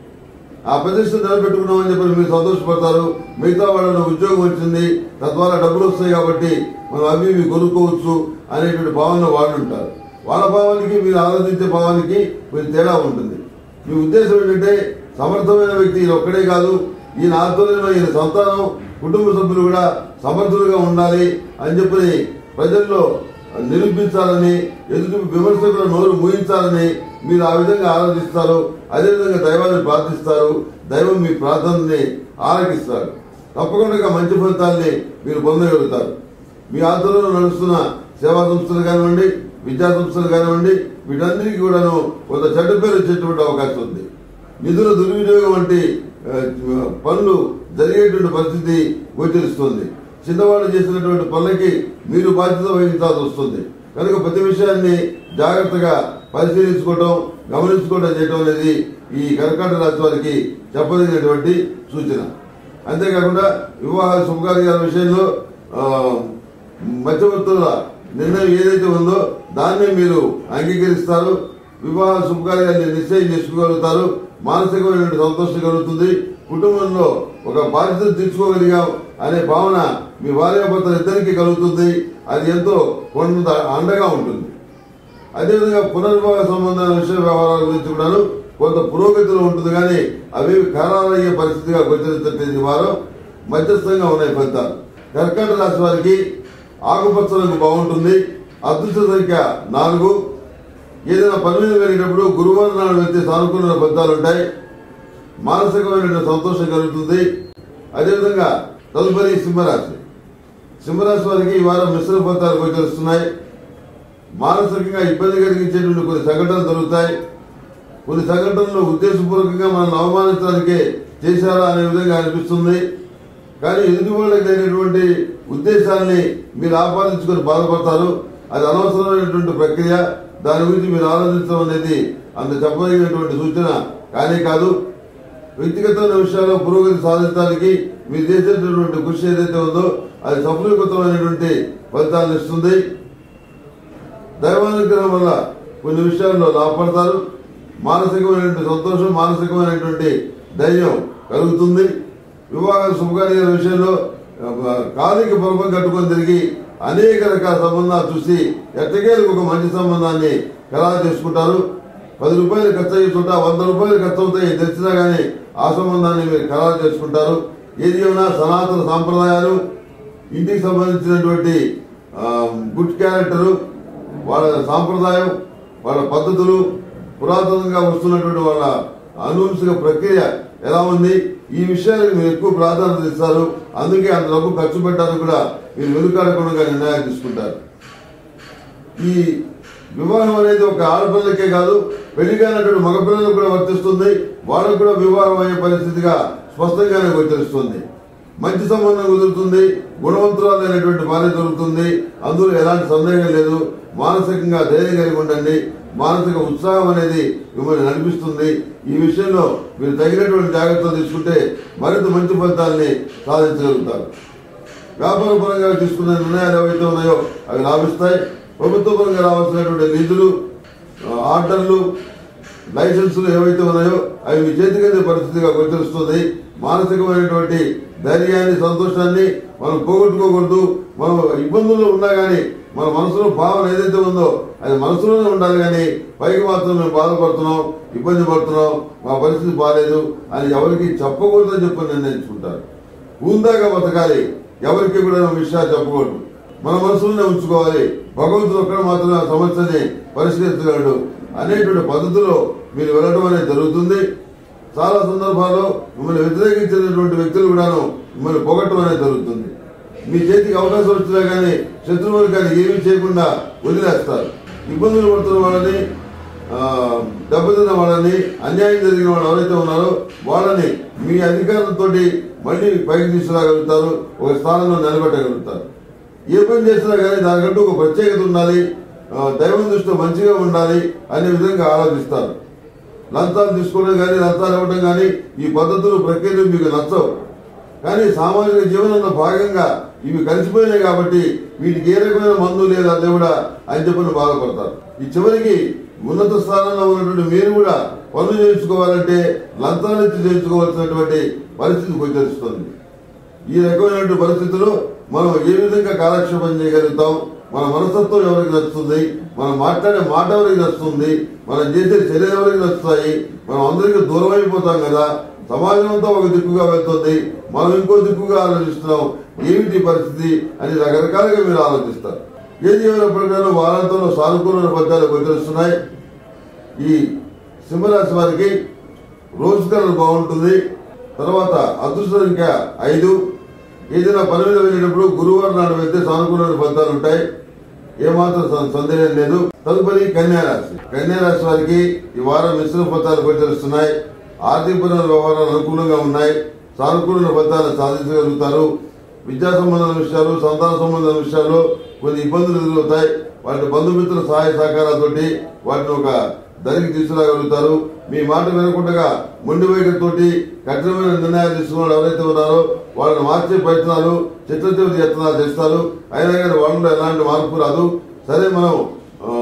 ఆ ప్రతిష్ట నిలబెట్టుకున్నామని చెప్పి మీరు సంతోషపడతారు మిగతా వాళ్ళలో ఉద్యోగం వచ్చింది తద్వారా డబ్బులు వస్తాయి కాబట్టి మనం అవి ఇవి కొనుక్కోవచ్చు అనేటువంటి భావన వాళ్ళు ఉంటారు వాళ్ళ భావానికి మీరు ఆలోచించే భావానికి మీరు తేడా ఉంటుంది మీ ఉద్దేశం ఏంటంటే సమర్థమైన వ్యక్తి ఈయన ఒక్కడే కాదు ఈయన ఆధ్వర్యంలో ఈయన సంతానం కుటుంబ సభ్యులు కూడా సమర్థులుగా ఉండాలి అని చెప్పి ప్రజల్లో నిరూపించాలని ఎదుటి విమర్శకుల నోరు మూయించాలని మీరు ఆ విధంగా ఆలోచిస్తారు అదేవిధంగా దైవాన్ని ప్రార్థిస్తారు దైవం మీ ప్రార్థనని ఆలకిస్తారు తప్పకుండా మంచి ఫలితాల్ని మీరు పొందగలుగుతారు మీ ఆధ్వర్యంలో నడుస్తున్న సేవా సంస్థలు కానివ్వండి విద్యా సంస్థలు కానివ్వండి వీటన్నిటికీ కూడాను కొంత చెడ్డ పేరు వచ్చేటువంటి అవకాశం ఉంది నిధుల దుర్వినియోగం వంటి ఆ, పనులు జరిగేటువంటి పరిస్థితి గోచరిస్తుంది చిన్నవాళ్ళు చేసినటువంటి పనులకి మీరు బాధ్యత వహించాల్సి వస్తుంది కనుక ప్రతి విషయాన్ని జాగ్రత్తగా పరిశీలించుకోవటం గమనించుకోవడం చేయడం అనేది ఈ కర్కాటక రాశి వారికి చెప్పదగినటువంటి సూచన అంతేకాకుండా వివాహ శుభకార్యాల విషయంలో ఆ, మధ్యవర్తుల నిర్ణయం ఏదైతే ఉందో దాన్నే మీరు అంగీకరిస్తారు వివాహ శుభకార్యాన్ని నిశ్చయం చేసుకోగలుగుతారు మానసికమైన సంతోషం కలుగుతుంది కుటుంబంలో ఒక బాధ్యత తీర్చుకోగలిగాం అనే భావన మీ భార్యాభర్తలు ఇద్దరికి కలుగుతుంది అది ఎంతో కొంత అండగా ఉంటుంది అదేవిధంగా పునర్వివాహ సంబంధమైన విషయ వ్యవహారాల గురించి కూడాను కొంత పురోగతిలో ఉంటుంది కానీ అవి ఖరారయ్యే పరిస్థితిగా గోచరించట్లేదు వారం మధ్యస్థంగా ఉన్నాయి ఫలితాలు కర్కాటక రాశి వారికి ఆకుపచ్చలకు బాగుంటుంది అదృష్ట సంఖ్య నాలుగు ఏదైనా పని మీద వెళ్ళినప్పుడు గురువారం నాడు వెళ్తే సానుకూల ఫలితాలు ఉంటాయి మానసికమైన సంతోషం కలుగుతుంది అదేవిధంగా తదుపరి సింహరాశి సింహరాశి వారికి ఈ వారం మిశ్రమ ఫలితాలు గోచరిస్తున్నాయి మానసికంగా ఇబ్బంది కలిగించేటువంటి కొన్ని సంఘటనలు జరుగుతాయి కొన్ని సంఘటనలు ఉద్దేశపూర్వకంగా మనల్ని అవమానించడానికే చేశారా అనే విధంగా అనిపిస్తుంది కానీ ఎదుటి వాళ్ళకి లేనటువంటి ఉద్దేశాన్ని మీరు ఆపాదించుకొని బాధపడతారు అది అనవసరమైనటువంటి ప్రక్రియ దాని గురించి మీరు ఆలోచించడం అనేది అంత చెప్పదగినటువంటి సూచన కానీ కాదు వ్యక్తిగతమైన విషయాల్లో పురోగతి సాధించడానికి మీరు చేసేటటువంటి కృషి ఏదైతే ఉందో అది సఫలీకృతమైనటువంటి ఫలితాలను ఇస్తుంది దైవానుగ్రహం వల్ల కొన్ని విషయాల్లో లాభపడతారు మానసికమైనటువంటి సంతోషం మానసికమైనటువంటి ధైర్యం కలుగుతుంది వివాహ శుభకార్యాల విషయంలో ఆ, కాలికి పొరపం కట్టుకొని తిరిగి అనేక రకాల సంబంధాలు చూసి ఎట్టకేలకు ఒక మంచి సంబంధాన్ని ఖరారు చేసుకుంటారు పది రూపాయలు ఖర్చు అయ్యే చోట వంద రూపాయలు ఖర్చు అవుతాయి తెలిసినా కానీ ఆ సంబంధాన్ని మీరు ఖరారు చేసుకుంటారు ఏది ఏమైనా సనాతన సాంప్రదాయాలు ఇంటికి సంబంధించినటువంటి ఆ, గుడ్ క్యారెక్టరు వాళ్ళ సాంప్రదాయం వాళ్ళ పద్ధతులు పురాతనంగా వస్తున్నటువంటి వాళ్ళ అనువంశిక ప్రక్రియ ఎలా ఉంది ఈ విషయాలకు మీరు ఎక్కువ ప్రాధాన్యత ఇస్తారు అందుకే అంత డబ్బు ఖర్చు పెట్టాలని కూడా మీరు వెనుకాడకుండా నిర్ణయాలు తీసుకుంటారు ఈ వివాహం అనేది ఒక ఆడపిల్లకే కాదు పెళ్లి కానటువంటి మగపిల్లలకు కూడా వర్తిస్తుంది వాళ్ళకు కూడా వివాహం అయ్యే పరిస్థితిగా స్పష్టంగానే గోచరిస్తుంది మంచి సంబంధం కుదురుతుంది గుణవంతురాలైనటువంటి భార్య దొరుకుతుంది అందులో ఎలాంటి సందేహం లేదు మానసికంగా ధైర్యం కలిగి ఉండండి మానసిక ఉత్సాహం అనేది మిమ్మల్ని నడిపిస్తుంది ఈ విషయంలో మీరు తగినటువంటి జాగ్రత్తలు తీసుకుంటే మరింత మంచి ఫలితాలని సాధించగలుగుతారు వ్యాపార పరంగా తీసుకున్న నిర్ణయాలు ఏవైతే ఉన్నాయో అవి లాభిస్తాయి ప్రభుత్వ పరంగా రావాల్సినటువంటి నిధులు ఆ, ఆర్డర్లు లైసెన్సులు ఏవైతే ఉన్నాయో అవి మీ చేతికందే పరిస్థితిగా గోచరిస్తుంది మానసికమైనటువంటి ధైర్యాన్ని సంతోషాన్ని మనం పోగొట్టుకోకూడదు మనం ఇబ్బందుల్లో ఉన్నా గానీ మన మనసులో భావన ఏదైతే ఉందో అది మనసులోనే ఉండాలి కానీ పైకి మాత్రం మేము బాధపడుతున్నాం ఇబ్బంది పడుతున్నాం మా పరిస్థితి బాగాలేదు అని ఎవరికి చెప్పకూడదని చెప్పి నిర్ణయించుకుంటారు ఉందాగా బతకాలి ఎవరికి కూడా విషయాలు చెప్పకూడదు మన మనసులోనే ఉంచుకోవాలి భగవంతుడు ఒక్కడ మాత్రమే ఆ సమస్యని పరిష్కరించగలడు అనేటువంటి పద్ధతిలో మీరు వెళ్ళడం అనేది జరుగుతుంది చాలా సందర్భాల్లో మిమ్మల్ని వ్యతిరేకించినటువంటి వ్యక్తులు కూడాను మిమ్మల్ని పొగట్టడం అనేది జరుగుతుంది మీ చేతికి అవకాశం వచ్చినా కానీ శత్రువులు కానీ ఏమీ చేయకుండా వదిలేస్తారు ఇబ్బందులు పడుతున్న వాళ్ళని ఆ, దెబ్బతిన్న వాళ్ళని అన్యాయం జరిగిన వాళ్ళు ఎవరైతే ఉన్నారో వాళ్ళని మీ అధికారంతో మళ్ళీ పైకి తీసుకురాగలుగుతారు ఒక స్థానంలో నిలబెట్టగలుగుతారు ఏ పని చేసినా కానీ దానికంటూ ఒక ప్రత్యేకత ఉండాలి ఆ, దైవం దృష్టిలో మంచిగా ఉండాలి అనే విధంగా ఆలోచిస్తారు లంచాలు తీసుకోవడం కానీ లంచాలు ఇవ్వడం కానీ ఈ పద్ధతులు ప్రక్రియలు మీకు నచ్చవు కానీ సామాజిక జీవనంలో భాగంగా ఇవి కలిసిపోయినాయి కాబట్టి వీటికి ఏ రకమైన మందు లేదా దేవుడా అని చెప్పని బాధపడతారు ఈ చివరికి ఉన్నత స్థానంలో ఉన్నటువంటి మీరు కూడా పనులు చేయించుకోవాలంటే లంచాలు ఇచ్చి చేయించుకోవాల్సినటువంటి పరిస్థితి గోచరిస్తుంది ఈ రకమైనటువంటి పరిస్థితుల్లో మనం ఏ విధంగా కాలక్షేపం చేయగలుగుతాం మన మనస్తత్వం ఎవరికి నచ్చుతుంది మనం మాట్లాడే మాట ఎవరికి నచ్చుతుంది మనం చేసే చర్యలు ఎవరికి నచ్చుతాయి మనం అందరికీ దూరం అయిపోతాం కదా సమాజం అంతా ఒక దిక్కుగా వెళ్తుంది మనం ఇంకో దిక్కుగా ఆలోచిస్తున్నాం ఏమిటి పరిస్థితి అని రకరకాలుగా మీరు ఆలోచిస్తారు ఏది ఏమైనప్పటికీ వారాంతంలో సానుకూల ఫలితాలు గోచరిస్తున్నాయి ఈ సింహరాశి వారికి రోజు కలర్ బాగుంటుంది తర్వాత అదృష్ట సంఖ్య ఐదు ఏదైనా పని మీద వెళ్ళేటప్పుడు గురువారం నాడు వెళ్తే సానుకూలమైన ఫలితాలు ఉంటాయి ఏమాత్రం సం- సందేహం లేదు తదుపరి కన్యా రాశి కన్యా రాశి వారికి ఈ వారం మిశ్రమ ఫలితాలు గోచరిస్తున్నాయి ఆర్థికపరమైన వ్యవహారాలు అనుకూలంగా ఉన్నాయి సానుకూలమైన ఫలితాలు సాధించగలుగుతారు విద్యా సంబంధమైన విషయాలు సంతాన సంబంధమైన విషయాల్లో కొన్ని ఇబ్బందులు ఎదురవుతాయి వాటి బంధుమిత్రుల సహాయ సహకారాలతోటి వాటిని ఒక దరికి తీసుకురాగలుగుతారు మీ మాట వినకుండా మొండి వైఖరితోటి కఠినమైన నిర్ణయాలు తీసుకున్న వాళ్ళు ఎవరైతే ఉన్నారో వాళ్ళని మార్చే ప్రయత్నాలు చిత్రచివరి యత్నాలు చేస్తారు అయినా కానీ వాళ్ళలో ఎలాంటి మార్పు రాదు సరే మనం ఆ,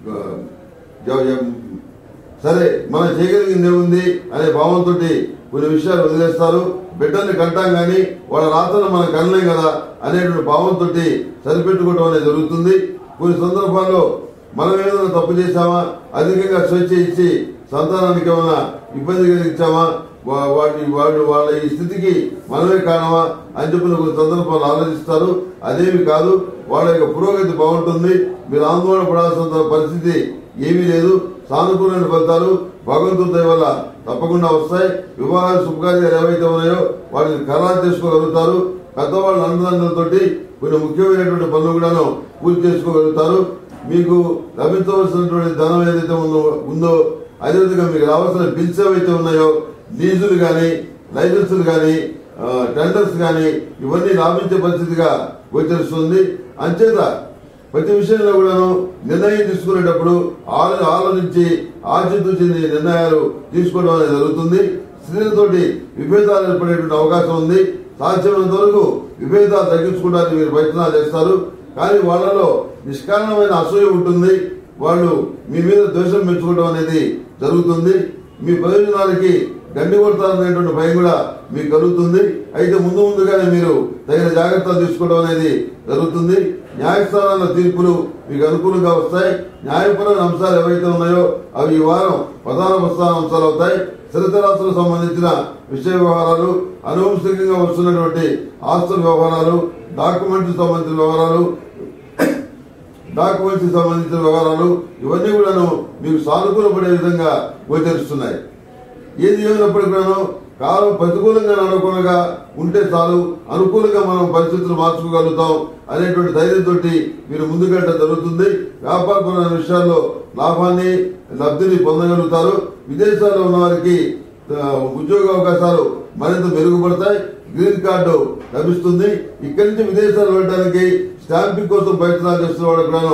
ఆ, జ- సరే మనం చేయగలిగింది ఏముంది అనే భావంతో కొన్ని విషయాలు వదిలేస్తారు బిడ్డల్ని కంటాం గాని వాళ్ళ రాతను మనం కనలేం కదా అనేటువంటి భావంతో సరిపెట్టుకోవడం అనేది జరుగుతుంది కొన్ని సందర్భాల్లో మనం ఏదైనా తప్పు చేశామా అధికంగా స్వేచ్ఛ ఇచ్చి సంతానానికి ఏమైనా ఇబ్బంది కలిగించామా వా- వాటి వాళ్ళు వాళ్ళ ఈ స్థితికి మనమే కారణమా అని చెప్పిన కొన్ని సందర్భాలు ఆలోచిస్తారు అదేమి కాదు వాళ్ళ యొక్క పురోగతి బాగుంటుంది మీరు ఆందోళన పడాల్సిన పరిస్థితి ఏమీ లేదు సానుకూలమైన ఫలితాలు భగవంతుడి దయ వల్ల తప్పకుండా వస్తాయి వివాహాలు శుభకార్యాలు ఏవైతే ఉన్నాయో వాటిని ఖరారు చేసుకోగలుగుతారు పెద్దవాళ్ళ అన్నదండలతోటి కొన్ని ముఖ్యమైనటువంటి పనులు కూడాను పూర్తి చేసుకోగలుగుతారు మీకు లభించవలసినటువంటి ధనం ఏదైతే ఉందో ఉందో అదేవిధంగా మీకు రావాల్సిన బిల్స్ ఏవైతే ఉన్నాయో లీజులు కానీ లైసెన్సులు కానీ టెండర్స్ కానీ ఇవన్నీ లాభించే పరిస్థితిగా గోచరిస్తుంది అంచేత ప్రతి విషయంలో కూడాను నిర్ణయం తీసుకునేటప్పుడు ఆలో ఆలోచించి ఆచితూచి నిర్ణయాలు తీసుకోవడం అనేది జరుగుతుంది స్త్రీలతోటి విభేదాలు ఏర్పడేటువంటి అవకాశం ఉంది సాధ్యమైనంత వరకు విభేదాలు తగ్గించుకోవడానికి మీరు ప్రయత్నాలు చేస్తారు కానీ వాళ్ళలో నిష్కారణమైన అసూయ ఉంటుంది వాళ్ళు మీ మీద ద్వేషం పెంచుకోవడం అనేది జరుగుతుంది మీ ప్రయోజనాలకి గండి కొడతారనేటువంటి భయం కూడా మీకు కలుగుతుంది అయితే ముందు ముందుగానే మీరు తగిన జాగ్రత్తలు తీసుకోవడం అనేది జరుగుతుంది న్యాయస్థానాల తీర్పులు మీకు అనుకూలంగా వస్తాయి న్యాయపరమైన అంశాలు ఏవైతే ఉన్నాయో అవి ఈ వారం ప్రధాన ప్రధాన అంశాలు అవుతాయి స్థిరతరాస్తులకు సంబంధించిన విషయ వ్యవహారాలు అనువంశికంగా వస్తున్నటువంటి ఆస్తుల వ్యవహారాలు డాక్యుమెంట్స్ సంబంధించిన వ్యవహారాలు డాక్యుమెంట్స్ సంబంధించిన వ్యవహారాలు ఇవన్నీ కూడాను మీకు సానుకూలపడే విధంగా గోచరిస్తున్నాయి ఏది ఏమైనప్పటికీ కూడాను కాలం ప్రతికూలంగా నడవకుండా ఉంటే చాలు అనుకూలంగా మనం పరిస్థితులు మార్చుకోగలుగుతాం అనేటువంటి ధైర్యంతో మీరు ముందుకెళ్ళడం జరుగుతుంది వ్యాపారపరమైన విషయాల్లో లాభాన్ని లబ్ధిని పొందగలుగుతారు విదేశాల్లో ఉన్న వారికి ఆ, ఉద్యోగ అవకాశాలు మరింత మెరుగుపడతాయి గ్రీన్ కార్డు లభిస్తుంది ఇక్కడి నుంచి విదేశాలు వెళ్ళడానికి స్టాంపింగ్ కోసం ప్రయత్నాలు చేస్తున్న వాళ్ళకు కూడాను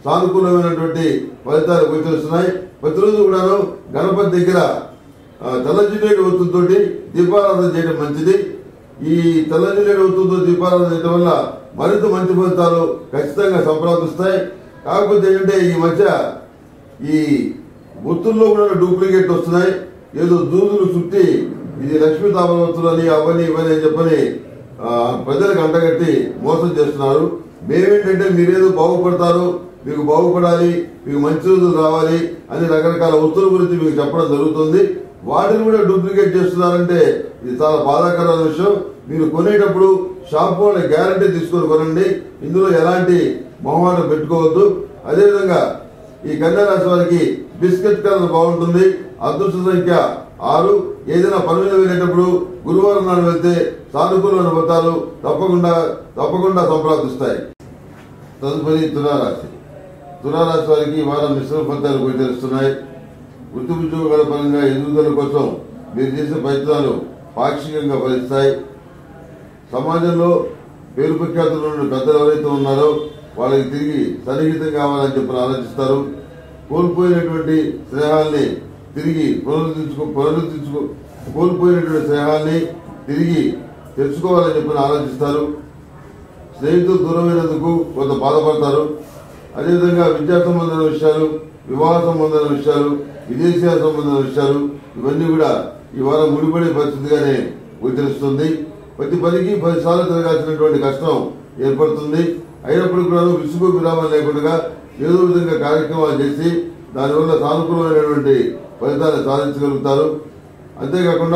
సానుకూలమైనటువంటి ఫలితాలు గోచరిస్తున్నాయి ప్రతిరోజు కూడాను గణపతి దగ్గర ఆ, తెల్లజిల్లేడు ఒత్తుతోటి దీపారాధన చేయడం మంచిది ఈ తెల్లజిల్లేడు ఒత్తుతో దీపారాధన చేయడం వల్ల మరింత మంచి ఫలితాలు ఖచ్చితంగా సంప్రాప్తిస్తాయి కాకపోతే ఏంటంటే ఈ మధ్య ఈ ఒత్తుల్లో కూడా డూప్లికేట్ వస్తున్నాయి ఏదో దూదులు చుట్టి ఇది లక్ష్మీ తామరవత్తులు అని అవని ఇవని అని చెప్పని ఆ, ప్రజలకు అంటగట్టి మోసం చేస్తున్నారు మేమేంటంటే మీరేదో బాగుపడతారు మీకు బాగుపడాలి మీకు మంచి రోజులు రావాలి అని రకరకాల ఒత్తుల గురించి మీకు చెప్పడం జరుగుతుంది వాటిని కూడా డూప్లికేట్ చేస్తున్నారంటే ఇది చాలా బాధాకరమైన విషయం మీరు కొనేటప్పుడు షాప్ వాళ్ళ గ్యారంటీ తీసుకొని కొనండి ఇందులో ఎలాంటి మొహమాటం పెట్టుకోవద్దు అదేవిధంగా ఈ కన్యా రాశి వారికి బిస్కెట్ కలర్ బాగుంటుంది అదృష్ట సంఖ్య ఆరు ఏదైనా పని మీద వెళ్ళేటప్పుడు గురువారం నాడు వెళ్తే సానుకూలమైన ఫలితాలు తప్పకుండా తప్పకుండా సంప్రాప్తిస్తాయి తదుపరి తులారాశి తులారాశి వారికి ఈ వారం మిశ్రమ ఫలితాలు గోచరిస్తున్నాయి వృత్తి ఉద్యోగాల పరంగా ఎదుగుదల కోసం మీరు చేసే ప్రయత్నాలు పాక్షికంగా ఫలిస్తాయి సమాజంలో పేరు ప్రఖ్యాతులు ఉన్న పెద్దలు ఎవరైతే ఉన్నారో వాళ్ళకి తిరిగి సన్నిహితం కావాలని చెప్పి ఆలోచిస్తారు కోల్పోయినటువంటి స్నేహాల్ని తిరిగి పునరుద్ధరించుకో పునరుద్ధరించుకో కోల్పోయినటువంటి స్నేహాల్ని తిరిగి తెచ్చుకోవాలని చెప్పి ఆలోచిస్తారు స్నేహితులు దూరమైనందుకు కొంత బాధపడతారు అదేవిధంగా విద్యా సంబంధమైన విషయాలు వివాహ సంబంధమైన విషయాలు విదేశీయాల సంబంధమైన విషయాలు ఇవన్నీ కూడా ఈ వారం ముడిపడే పరిస్థితిగానే గోచరిస్తుంది ప్రతి పనికి పది సార్లు తిరగాల్సినటువంటి కష్టం ఏర్పడుతుంది అయినప్పటికీ కూడా విసుగు విరామం లేకుండా ఏదో విధంగా కార్యక్రమాలు చేసి దానివల్ల సానుకూలమైనటువంటి ఫలితాలు సాధించగలుగుతారు అంతేకాకుండా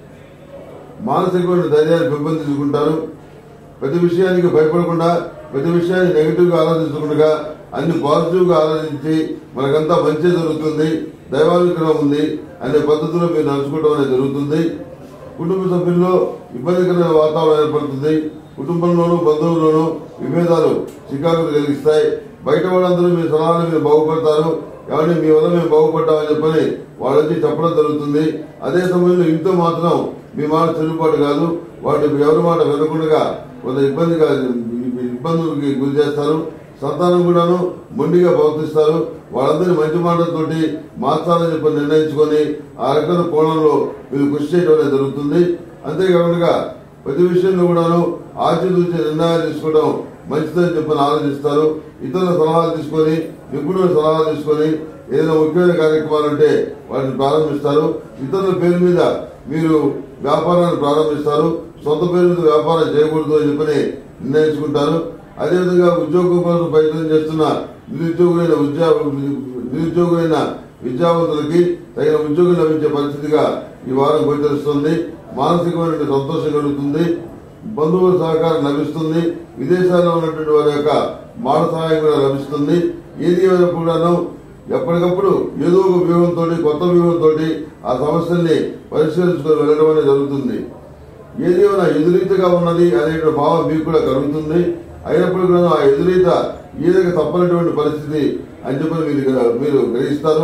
మానసికమైన ధైర్యాన్ని పెంపొందించుకుంటారు ప్రతి విషయానికి భయపడకుండా ప్రతి విషయాన్ని నెగిటివ్ గా ఆలోచించకుండా అన్ని పాజిటివ్ గా ఆలోచించి మనకంతా మంచి జరుగుతుంది దైవానుగ్రహం ఉంది అనే పద్ధతిలో మీరు నడుచుకోవడం అనేది జరుగుతుంది కుటుంబ సభ్యుల్లో ఇబ్బందికరమైన వాతావరణం ఏర్పడుతుంది కుటుంబంలోనూ బంధువుల్లోనూ విభేదాలు చికాకులు కలిగిస్తాయి బయట వాళ్ళందరూ మీ సలహాలు మీరు బాగుపడతారు కాబట్టి మీ వల్ల మేము బాగుపడ్డామని చెప్పని వాళ్ళ వచ్చి చెప్పడం జరుగుతుంది అదే సమయంలో ఇంట్లో మాత్రం మీ మాట చెల్లుబాటు కాదు వాటి ఎవరి మాట వినకుండా కొంత ఇబ్బందిగా ఇబ్బందులకి గురి చేస్తారు సంతానం కూడాను మొండిగా ప్రవర్తిస్తారు వాళ్ళందరి మంచి మాటలతోటి మార్చాలని చెప్పి నిర్ణయించుకొని ఆ రకమైన కోణంలో మీరు కృషి చేయడం అనేది జరుగుతుంది అంతేకాకుండా ప్రతి విషయంలో కూడాను ఆచితూచి నిర్ణయాలు తీసుకోవడం మంచిదని చెప్పని ఆలోచిస్తారు ఇతరుల సలహాలు తీసుకొని నిపుణుల సలహాలు తీసుకొని ఏదైనా ముఖ్యమైన కార్యక్రమాలు ఉంటే వాటిని ప్రారంభిస్తారు ఇతరుల పేరు మీద మీరు వ్యాపారాన్ని ప్రారంభిస్తారు సొంత పేరు మీద వ్యాపారం చేయకూడదు అని చెప్పని నిర్ణయించుకుంటారు అదేవిధంగా ఉద్యోగం కోసం ప్రయత్నం చేస్తున్న నిరుద్యోగులైన ఉద్యోగ నిరుద్యోగులైన విద్యావంతులకి తగిన ఉద్యోగం లభించే పరిస్థితిగా ఈ వారం గోచరిస్తుంది మానసికమైన సంతోషం కలుగుతుంది బంధువుల సహకారం లభిస్తుంది విదేశాల్లో ఉన్నటువంటి వారి యొక్క మాట సహాయం కూడా లభిస్తుంది ఏది ఏమైనా కూడాను ఎప్పటికప్పుడు ఏదో ఒక వ్యూహంతో కొత్త వ్యూహంతో ఆ సమస్యల్ని పరిష్కరించుకొని వెళ్ళడం అనేది జరుగుతుంది ఏది ఏమైనా ఎదురీతగా ఉన్నది అనే భావం మీకు కూడా కలుగుతుంది అయినప్పుడు కూడా ఆ ఎదురీత ఏదైనా తప్పనటువంటి పరిస్థితి అని చెప్పి మీరు మీరు గ్రహిస్తారు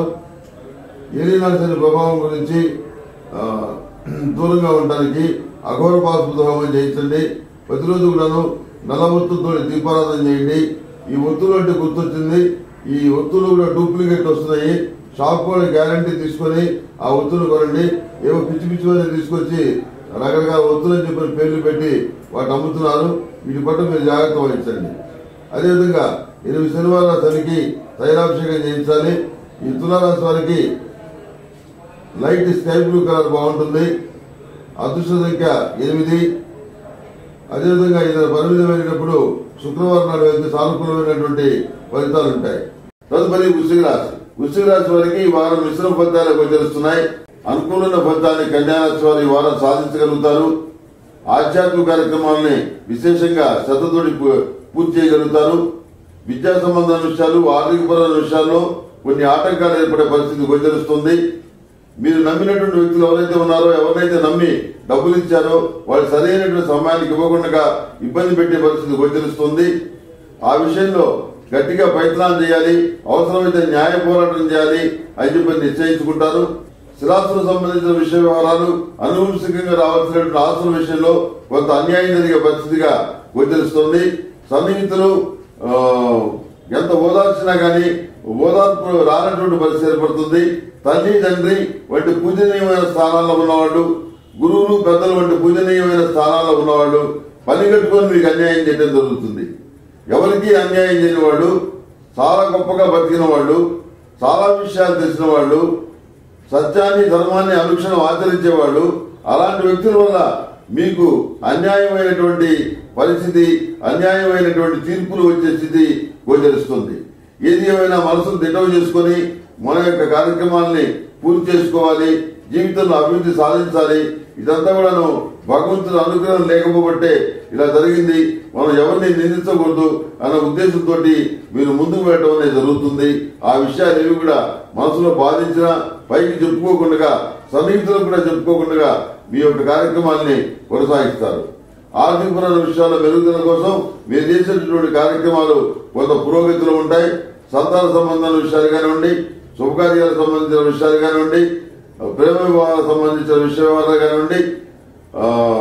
ఏలినాశని ప్రభావం గురించి ఆ, దూరంగా ఉండడానికి అఘోర పాశుపత హోమం చేయించండి ప్రతిరోజు కూడాను నల్ల ఒత్తులతో దీపారాధన చేయండి ఈ ఒత్తులు అంటే గుర్తొచ్చింది ఈ ఒత్తులు కూడా డూప్లికేట్ వస్తున్నాయి షాప్ కూడా గ్యారంటీ తీసుకొని ఆ ఒత్తులు కొనండి ఏవో పిచ్చి పిచ్చి వారిని తీసుకొచ్చి రకరకాల ఒత్తులు అని చెప్పిన పేర్లు పెట్టి వాటిని అమ్ముతున్నారు వీటి పట్ల మీరు జాగ్రత్త వహించండి అదేవిధంగా ఎనిమిది శనివారాల శనికి తైలాభిషేకం చేయించాలి ఈ తులారాశి వారికి లైట్ స్కై బ్లూ కలర్ బాగుంటుంది అదృష్ట సంఖ్య ఎనిమిది అదేవిధంగా ఇతర పని మీద వెళ్ళినప్పుడు శుక్రవారం నాడు వెళ్తే సానుకూలమైనటువంటి ఫలితాలు ఉంటాయి తదుపరి వృశ్చిక రాశి వృశ్చిక రాశి వారికి ఈ వారం మిశ్రమ ఫలితాలు గోచరిస్తున్నాయి అనుకూలమైన ఫలితాన్ని కన్యా రాశి వారు ఈ వారం సాధించగలుగుతారు ఆధ్యాత్మిక కార్యక్రమాలని విశేషంగా శ్రద్ధతోటి పూ- పూర్తి చేయగలుగుతారు విద్యా సంబంధమైన విషయాలు ఆర్థికపరమైన విషయాల్లో కొన్ని ఆటంకాలు ఏర్పడే పరిస్థితి గోచరిస్తుంది మీరు నమ్మినటువంటి వ్యక్తులు ఎవరైతే ఉన్నారో ఎవరినైతే నమ్మి డబ్బులు ఇచ్చారో వాళ్ళు సరైనటువంటి సమయానికి ఇవ్వకుండా ఇబ్బంది పెట్టే పరిస్థితి గోచరిస్తుంది ఆ విషయంలో గట్టిగా ప్రయత్నాలు చేయాలి అవసరమైతే న్యాయ పోరాటం చేయాలి అని చెప్పి నిశ్చయించుకుంటారు స్థిరాస్తులకు సంబంధించిన విషయ వ్యవహారాలు అనువంశికంగా రావాల్సినటువంటి ఆస్తుల విషయంలో కొంత అన్యాయం జరిగే పరిస్థితిగా గోచరిస్తుంది సన్నిహితులు ఆ, ఎంత ఓదార్చినా గానీ ఓదార్పు రానటువంటి పరిస్థితి ఏర్పడుతుంది తల్లి తండ్రి వంటి పూజనీయమైన స్థానాల్లో ఉన్నవాళ్ళు గురువులు పెద్దలు వంటి పూజనీయమైన స్థానాల్లో ఉన్నవాళ్ళు పని కట్టుకొని మీకు అన్యాయం చేయడం జరుగుతుంది ఎవరికి అన్యాయం చేయని వాళ్ళు చాలా గొప్పగా బతికిన వాళ్ళు చాలా విషయాలు తెలిసిన వాళ్ళు సత్యాన్ని ధర్మాన్ని అనుక్షణం ఆచరించేవాళ్ళు అలాంటి వ్యక్తుల వల్ల మీకు అన్యాయమైనటువంటి పరిస్థితి అన్యాయమైనటువంటి తీర్పులు వచ్చే స్థితి గోచరిస్తుంది ఏది ఏమైనా మనసును దిట్టవ చేసుకొని మన యొక్క కార్యక్రమాల్ని పూర్తి చేసుకోవాలి జీవితంలో అభివృద్ధి సాధించాలి ఇదంతా కూడాను భగవంతుని అనుగ్రహం లేకపోబట్టే ఇలా జరిగింది మనం ఎవరిని నిందించకూడదు అన్న ఉద్దేశంతో మీరు ముందుకు వెళ్ళడం అనేది జరుగుతుంది ఆ విషయాలు ఏవి కూడా మనసులో బాధించినా పైకి చెప్పుకోకుండా సన్నిహితులకు కూడా చెప్పుకోకుండా మీ యొక్క కార్యక్రమాన్ని కొనసాగిస్తారు ఆర్థికపరమైన విషయాల మెరుగుదల కోసం మీరు చేసేటటువంటి కార్యక్రమాలు కొంత పురోగతిలో ఉంటాయి సంతాన సంబంధాల విషయాలు కానివ్వండి శుభకార్యాలకు సంబంధించిన విషయాలు కానివ్వండి ప్రేమ వివాహాలకు సంబంధించిన విషయ వివరాలు కానివ్వండి ఆ,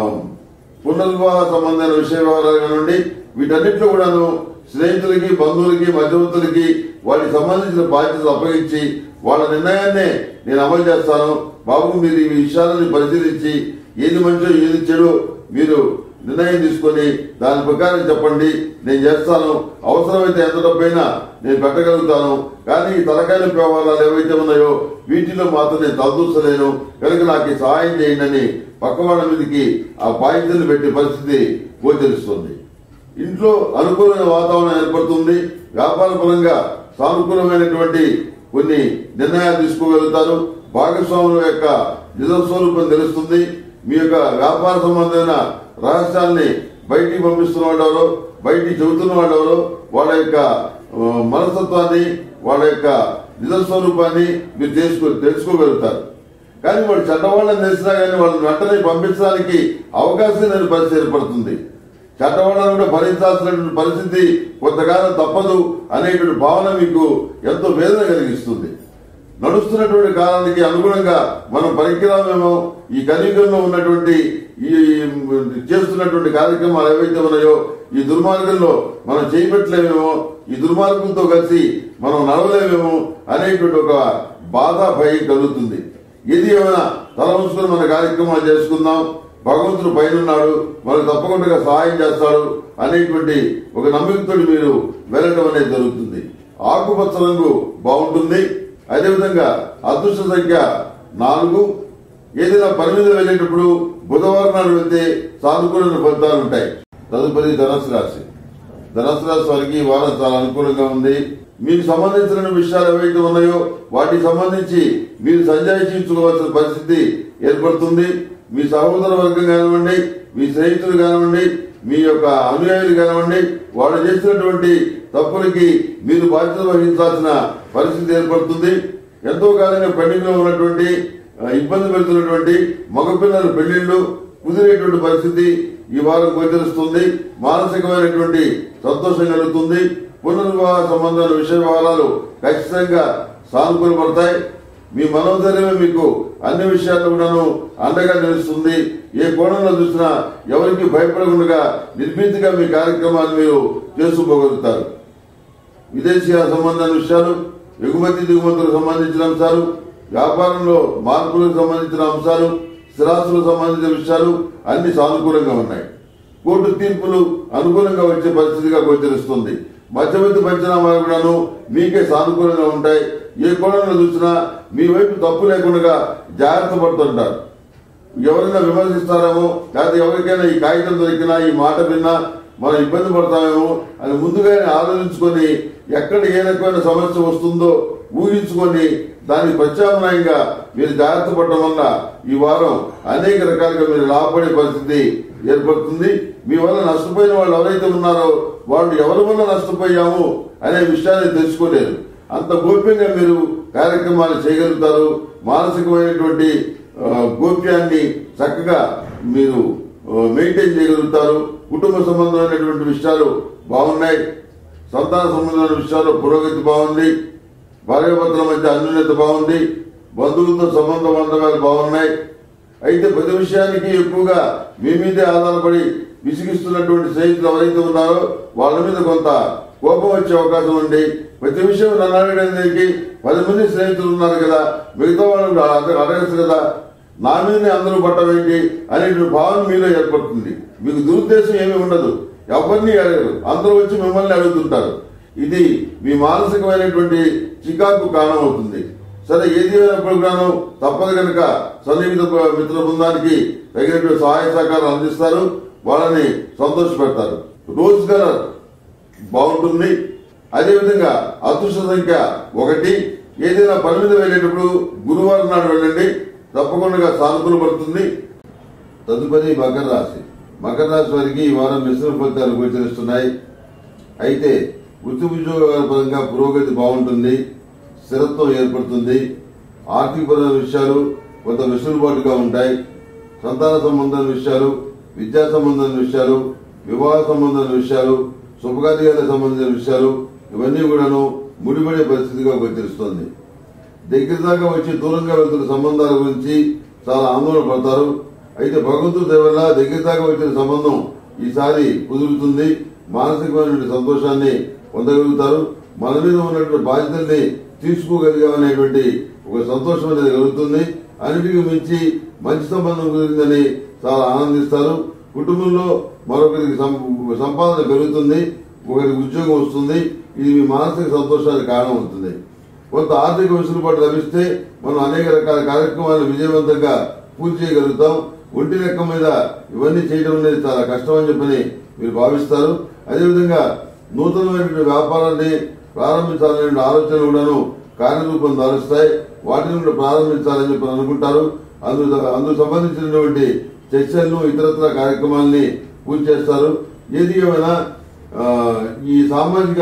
పునర్వివాహ సంబంధమైన విషయ వివరాలు కానివ్వండి వీటన్నిటిలో కూడాను స్నేహితులకి బంధువులకి మధ్యవర్తులకి వాటికి సంబంధించిన బాధ్యతలు అప్పగించి వాళ్ళ నిర్ణయాన్నే నేను అమలు చేస్తాను బాబు మీరు ఈ విషయాలని పరిశీలించి ఏది మంచో ఏది చెడో మీరు నిర్ణయం తీసుకొని దాని ప్రకారం చెప్పండి నేను చేస్తాను అవసరమైతే ఎంత డబ్బైనా నేను పెట్టగలుగుతాను కానీ ఈ తలకాయల వ్యవహారాలు ఏవైతే ఉన్నాయో వీటిలో మాత్రం నేను తలదూసలేను కనుక నాకు ఈ సహాయం చేయండి అని పక్క వాళ్ళ మీదకి ఆ బాధ్యతలు పెట్టే పరిస్థితి గోచరిస్తుంది ఇంట్లో అనుకూలమైన వాతావరణం ఏర్పడుతుంది వ్యాపార పరంగా సానుకూలమైనటువంటి కొన్ని నిర్ణయాలు తీసుకోగలుగుతారు భాగస్వాముల యొక్క నిజస్వరూపం తెలుస్తుంది మీ యొక్క వ్యాపార సంబంధమైన రహస్యాల్ని బయటికి పంపిస్తున్న వాళ్ళెవరో బయటికి చెబుతున్న వాళ్ళెవరో వాళ్ళ యొక్క ఆ, మనస్తత్వాన్ని వాళ్ళ యొక్క నిజస్వరూపాన్ని మీరు తెలుసుకో తెలుసుకోగలుగుతారు కానీ వాళ్ళు చెడ్డవాళ్ళని తెలిసినా కానీ వాళ్ళని వెంటనే పంపించడానికి అవకాశం లేని పరిస్థితి ఏర్పడుతుంది చట్టవాళ్ళను కూడా భరించాల్సినటువంటి పరిస్థితి కొంతకాలం తప్పదు అనేటువంటి భావన మీకు ఎంతో వేదన కలిగిస్తుంది నడుస్తున్నటువంటి కాలానికి అనుగుణంగా మనం పనికిరామేమో ఈ కలియుగంలో ఉన్నటువంటి ఈ చేస్తున్నటువంటి కార్యక్రమాలు ఏవైతే ఉన్నాయో ఈ దుర్మార్గంలో మనం చేయబెట్టలేమేమో ఈ దుర్మార్గంతో కలిసి మనం నడవలేమేమో అనేటువంటి ఒక బాధ భయం కలుగుతుంది ఇది ఏమైనా తల ఉంచుకుని మన కార్యక్రమాలు చేసుకుందాం భగవంతుడు పైనున్నాడు మనకు తప్పకుండా సహాయం చేస్తాడు అనేటువంటి ఒక నమ్మికతో మీరు వెళ్ళడం అనేది జరుగుతుంది ఆకుపచ్చ రంగు బాగుంటుంది అదేవిధంగా అదృష్ట సంఖ్య నాలుగు ఏదైనా పని మీద వెళ్ళేటప్పుడు బుధవారం నాడు వెళ్తే సానుకూలమైన ఫలితాలు ఉంటాయి తదుపరి ధనస్సు రాశి ధనస్సు రాశి వారికి ఈ వారం చాలా అనుకూలంగా ఉంది మీకు సంబంధించిన విషయాలు ఏవైతే ఉన్నాయో వాటికి సంబంధించి మీరు సంజాయించుకోవాల్సిన పరిస్థితి ఏర్పడుతుంది మీ సహోదర వర్గం కానివ్వండి మీ స్నేహితులు కానివ్వండి మీ యొక్క అనుయాయులు కానివ్వండి వాళ్ళు చేసినటువంటి తప్పులకి మీరు బాధ్యత వహించాల్సిన పరిస్థితి ఏర్పడుతుంది ఎంతో కాలంగా పెండింగ్ లో ఉన్నటువంటి ఆ, ఇబ్బంది పెడుతున్నటువంటి మగపిల్లల పెళ్లిళ్లు కుదిరేటువంటి పరిస్థితి ఈ వారం గోచరిస్తుంది మానసికమైనటువంటి సంతోషం కలుగుతుంది పునర్వివాహ సంబంధాల విషయ వ్యవహారాలు ఖచ్చితంగా సానుకూలపడతాయి మీ మనోధైర్యమే మీకు అన్ని విషయాల్లో కూడాను అండగా నిలుస్తుంది ఏ కోణంలో చూసినా ఎవరికి భయపడకుండా నిర్భీతిగా మీ కార్యక్రమాన్ని మీరు చేసుకోగలుగుతారు విదేశీయ సంబంధాల విషయాలు ఎగుమతి దిగుమతులకు సంబంధించిన అంశాలు వ్యాపారంలో మార్పులకు సంబంధించిన అంశాలు స్థిరాస్తులకు సంబంధించిన విషయాలు అన్ని సానుకూలంగా ఉన్నాయి కోర్టు తీర్పులు అనుకూలంగా వచ్చే పరిస్థితిగా గోచరిస్తుంది మధ్యవర్తి పంచనామాలు కూడాను మీకే సానుకూలంగా ఉంటాయి ఏ కోణంలో చూసినా మీ వైపు తప్పు లేకుండా జాగ్రత్త పడుతుంటారు ఎవరైనా విమర్శిస్తారేమో లేకపోతే ఎవరికైనా ఈ కాగితం దొరికినా ఈ మాట విన్నా మనం ఇబ్బంది పడతామేమో అని ముందుగానే ఆలోచించుకొని ఎక్కడ ఏ రకమైన సమస్య వస్తుందో ఊహించుకొని దానికి ప్రత్యామ్నాయంగా మీరు జాగ్రత్త పడటం వల్ల ఈ వారం అనేక రకాలుగా మీరు లాభపడే పరిస్థితి ఏర్పడుతుంది మీ వల్ల నష్టపోయిన వాళ్ళు ఎవరైతే ఉన్నారో వాళ్ళు ఎవరి వల్ల నష్టపోయాము అనే విషయాన్ని తెలుసుకోలేరు అంత గోప్యంగా మీరు కార్యక్రమాలు చేయగలుగుతారు మానసికమైనటువంటి ఆ, గోప్యాన్ని చక్కగా మీరు ఆ, మెయింటైన్ చేయగలుగుతారు కుటుంబ సంబంధమైనటువంటి విషయాలు బాగున్నాయి సంతాన సంబంధమైన విషయాలు పురోగతి బాగుంది భార్యాభర్తల మధ్య అన్యోన్యత బాగుంది బంధువులతో సంబంధ బాంధవ్యాలు బాగున్నాయి అయితే ప్రతి విషయానికి ఎక్కువగా మీ మీదే ఆధారపడి విసిగిస్తున్నటువంటి స్నేహితులు ఎవరైతే ఉన్నారో వాళ్ళ మీద కొంత కోపం వచ్చే అవకాశం ఉంది ప్రతి విషయం నన్ను అడగడానికి పది మంది స్నేహితులు ఉన్నారు కదా మిగతా వాళ్ళు అడగ- అడగచ్చు కదా నా మీదనే అందరూ పట్టవేంటి అనేటువంటి భావన మీలో ఏర్పడుతుంది మీకు దురుద్దేశం ఏమీ ఉండదు ఎవరిని అడగరు అందరూ వచ్చి మిమ్మల్ని అడుగుతుంటారు ఇది మీ మానసికమైనటువంటి చికాకు కారణం అవుతుంది సరే ఏది అయినప్పుడు గాను తప్పదు కనుక సన్నిహిత మిత్ర బృందానికి తగినటువంటి సహాయ సహకారం అందిస్తారు వాళ్ళని సంతోషపెడతారు రోజు కలర్ బాగుంటుంది అదేవిధంగా అదృష్ట సంఖ్య ఒకటి ఏదైనా పని మీద వెళ్ళేటప్పుడు గురువారం నాడు వెళ్ళండి తప్పకుండా సానుకూల పడుతుంది తదుపరి మకర రాశి మకర రాశి వారికి ఈ వారం మిశ్రమ ఫలితాలు గోచరిస్తున్నాయి అయితే వృత్తి ఉద్యోగాల పరంగా పురోగతి బాగుంటుంది స్థిరత్వం ఏర్పడుతుంది ఆర్థికపరమైన విషయాలు కొంత వెసులుబాటుగా ఉంటాయి సంతాన సంబంధమైన విషయాలు విద్యా సంబంధమైన విషయాలు వివాహ సంబంధమైన విషయాలు శుభకార్యాలకు సంబంధించిన విషయాలు ఇవన్నీ కూడాను ముడిపడే పరిస్థితిగా గోచరిస్తోంది దగ్గర దాకా వచ్చి దూరంగా వెళ్తున్న సంబంధాల గురించి చాలా ఆందోళన పడతారు అయితే భగవంతుడి దయ వల్ల దగ్గర దాకా వచ్చిన సంబంధం ఈసారి కుదురుతుంది మానసికమైనటువంటి సంతోషాన్ని పొందగలుగుతారు మన మీద ఉన్నటువంటి బాధ్యతల్ని తీసుకోగలిగామనేటువంటి ఒక సంతోషం అనేది కలుగుతుంది అన్నిటికీ మించి మంచి సంబంధం కుదిరిందని చాలా ఆనందిస్తారు కుటుంబంలో మరొకరికి సం- సంపాదన పెరుగుతుంది ఒకరికి ఉద్యోగం వస్తుంది ఇది మీ మానసిక సంతోషానికి కారణం అవుతుంది కొంత ఆర్థిక వెసులుబాటు లభిస్తే మనం అనేక రకాల కార్యక్రమాలను విజయవంతంగా పూర్తి చేయగలుగుతాం ఒంటి లెక్క మీద ఇవన్నీ చేయడం అనేది చాలా కష్టం అని చెప్పని మీరు భావిస్తారు అదేవిధంగా నూతనమైనటువంటి వ్యాపారాన్ని ప్రారంభించాలనే ఆలోచనలు కూడాను కార్యరూపం దాలుస్తాయి వాటిని కూడా ప్రారంభించాలని చెప్పి అనుకుంటారు అందుకు అందుకు సంబంధించినటువంటి చర్చలను ఇతరత్ర కార్యక్రమాల్ని పూర్తి చేస్తారు ఏది ఏమైనా ఆ, ఈ సామాజిక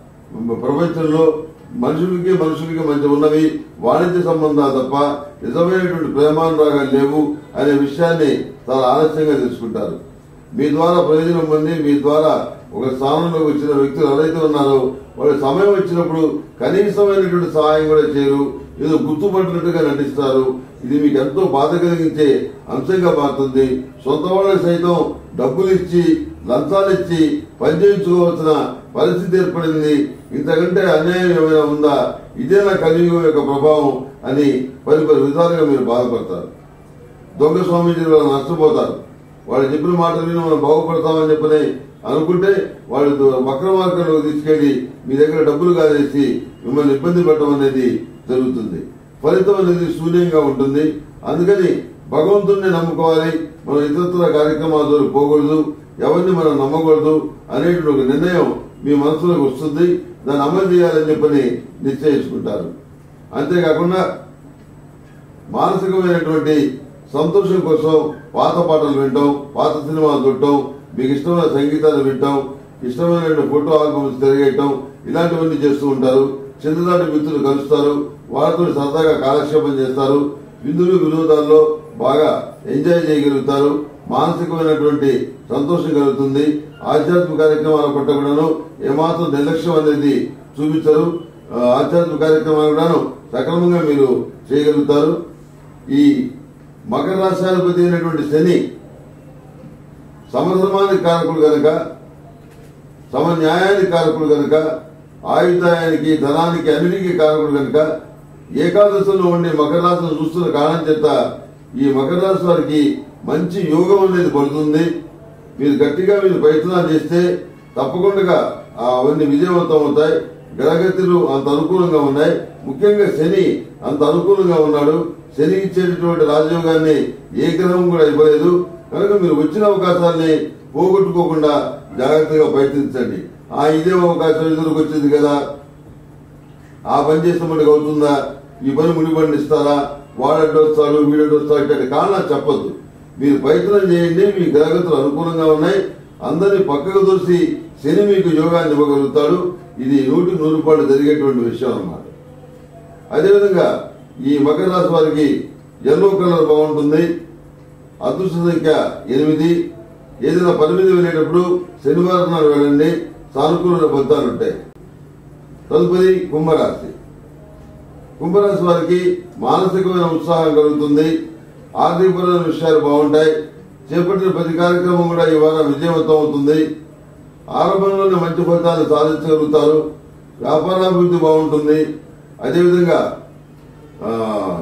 ప్రపంచంలో మనుషులకి మనుషులకి మధ్య ఉన్నవి వాణిజ్య సంబంధాలు తప్ప నిజమైనటువంటి ప్రేమానురాగాలు లేవు అనే విషయాన్ని చాలా ఆలస్యంగా తెలుసుకుంటారు మీ ద్వారా ప్రయోజనం పొంది మీ ద్వారా ఒక స్థానంలోకి వచ్చిన వ్యక్తులు ఎవరైతే ఉన్నారో వాళ్ళ సమయం వచ్చినప్పుడు కనీసమైనటువంటి సహాయం కూడా చేయరు ఏదో గుర్తుపట్టినట్టుగా నటిస్తారు ఇది మీకు ఎంతో బాధ కలిగించే అంశంగా మారుతుంది సొంత వాళ్ళకి సైతం డబ్బులు ఇచ్చి లంచాలు ఇచ్చి పనిచేయించుకోవాల్సిన పరిస్థితి ఏర్పడింది ఇంతకంటే అన్యాయం ఏమైనా ఉందా ఇదేనా కలియుగం యొక్క ప్రభావం అని పలు పలు విధాలుగా మీరు బాధపడతారు దొంగ స్వామీజీలు వాళ్ళు నష్టపోతారు వాళ్ళు చెప్పిన మాటలు విని మనం బాగుపడతామని చెప్పని అనుకుంటే వాళ్ళు వక్ర మార్గంలో తీసుకెళ్లి మీ దగ్గర డబ్బులు కాదేసి మిమ్మల్ని ఇబ్బంది పెట్టడం అనేది జరుగుతుంది ఫలితం అనేది శూన్యంగా ఉంటుంది అందుకని భగవంతుడిని నమ్ముకోవాలి మనం ఇతరత్ర కార్యక్రమాల ద్వారా పోకూడదు ఎవరిని మనం నమ్మకూడదు అనేటువంటి ఒక నిర్ణయం మీ మనసులోకి వస్తుంది దాన్ని అమలు చేయాలని చెప్పని నిశ్చయించుకుంటారు అంతేకాకుండా మానసికమైనటువంటి సంతోషం కోసం పాత పాటలు వింటాం పాత సినిమాలు చూడటం మీకు ఇష్టమైన సంగీతాలు వింటాం ఇష్టమైన ఫోటో ఆల్బమ్స్ తిరగేయటం ఇలాంటివన్నీ చేస్తూ ఉంటారు చిన్ననాటి మిత్రులు కలుస్తారు వారితో సరదాగా కాలక్షేపం చేస్తారు విందులు వినోదాల్లో బాగా ఎంజాయ్ చేయగలుగుతారు మానసికమైనటువంటి సంతోషం కలుగుతుంది ఆధ్యాత్మిక కార్యక్రమాల పట్ల కూడాను ఏమాత్రం నిర్లక్ష్యం అనేది చూపించరు ఆ, ఆధ్యాత్మిక కార్యక్రమాలు కూడాను సక్రమంగా మీరు చేయగలుగుతారు ఈ మకర రాష్ట్రాధిపతి అయినటువంటి శని సమధర్మానికి కారకుడు కనుక సమన్యాయానికి కారకుడు కనుక ఆయుధాయానికి ధనానికి అన్నిటికీ కారకుడు కనుక ఏకాదశంలో ఉండే మకర రాశిని చూస్తున్న కారణం చేత ఈ మకర రాశి వారికి మంచి యోగం అనేది పడుతుంది మీరు గట్టిగా మీరు ప్రయత్నాలు చేస్తే తప్పకుండా ఆ అవన్నీ విజయవంతం అవుతాయి గ్రహగతులు అంత అనుకూలంగా ఉన్నాయి ముఖ్యంగా శని అంత అనుకూలంగా ఉన్నాడు శని ఇచ్చేటటువంటి రాజయోగాన్ని ఏ గ్రహం కూడా ఇవ్వలేదు కనుక మీరు వచ్చిన అవకాశాన్ని పోగొట్టుకోకుండా జాగ్రత్తగా ప్రయత్నించండి ఆ ఇదే అవకాశం ఎదురుకు వచ్చింది కదా ఆ పని చేసిన మనకి అవుతుందా ఈ పని ముడిపడిని ఇస్తారా వాడడ్డు వస్తాడు వీడడ్డు వస్తాడు ఇట్లాంటి కారణాలు చెప్పొద్దు మీరు ప్రయత్నం చేయండి మీ గ్రహగతులు అనుకూలంగా ఉన్నాయి అందరినీ పక్కకు దూసి శని మీకు యోగాన్ని ఇవ్వగలుగుతాడు ఇది నూటికి నూరు రూపాయలు జరిగేటువంటి విషయం అన్నమాట అదేవిధంగా ఈ మకర రాశి వారికి ఎల్లో కలర్ బాగుంటుంది అదృష్ట సంఖ్య ఎనిమిది ఏదైనా పని మీద వెళ్ళేటప్పుడు శనివారం నాడు వెళ్ళండి సానుకూల ఫలితాలు ఉంటాయి తదుపరి కుంభరాశి కుంభరాశి వారికి మానసికమైన ఉత్సాహం కలుగుతుంది ఆర్థికపరమైన విషయాలు బాగుంటాయి చేపట్టిన ప్రతి కార్యక్రమం కూడా ఈ వారం విజయవంతం అవుతుంది ఆరంభంలోనే మంచి ఫలితాలు సాధించగలుగుతారు వ్యాపారాభివృద్ధి బాగుంటుంది అదేవిధంగా ఆ,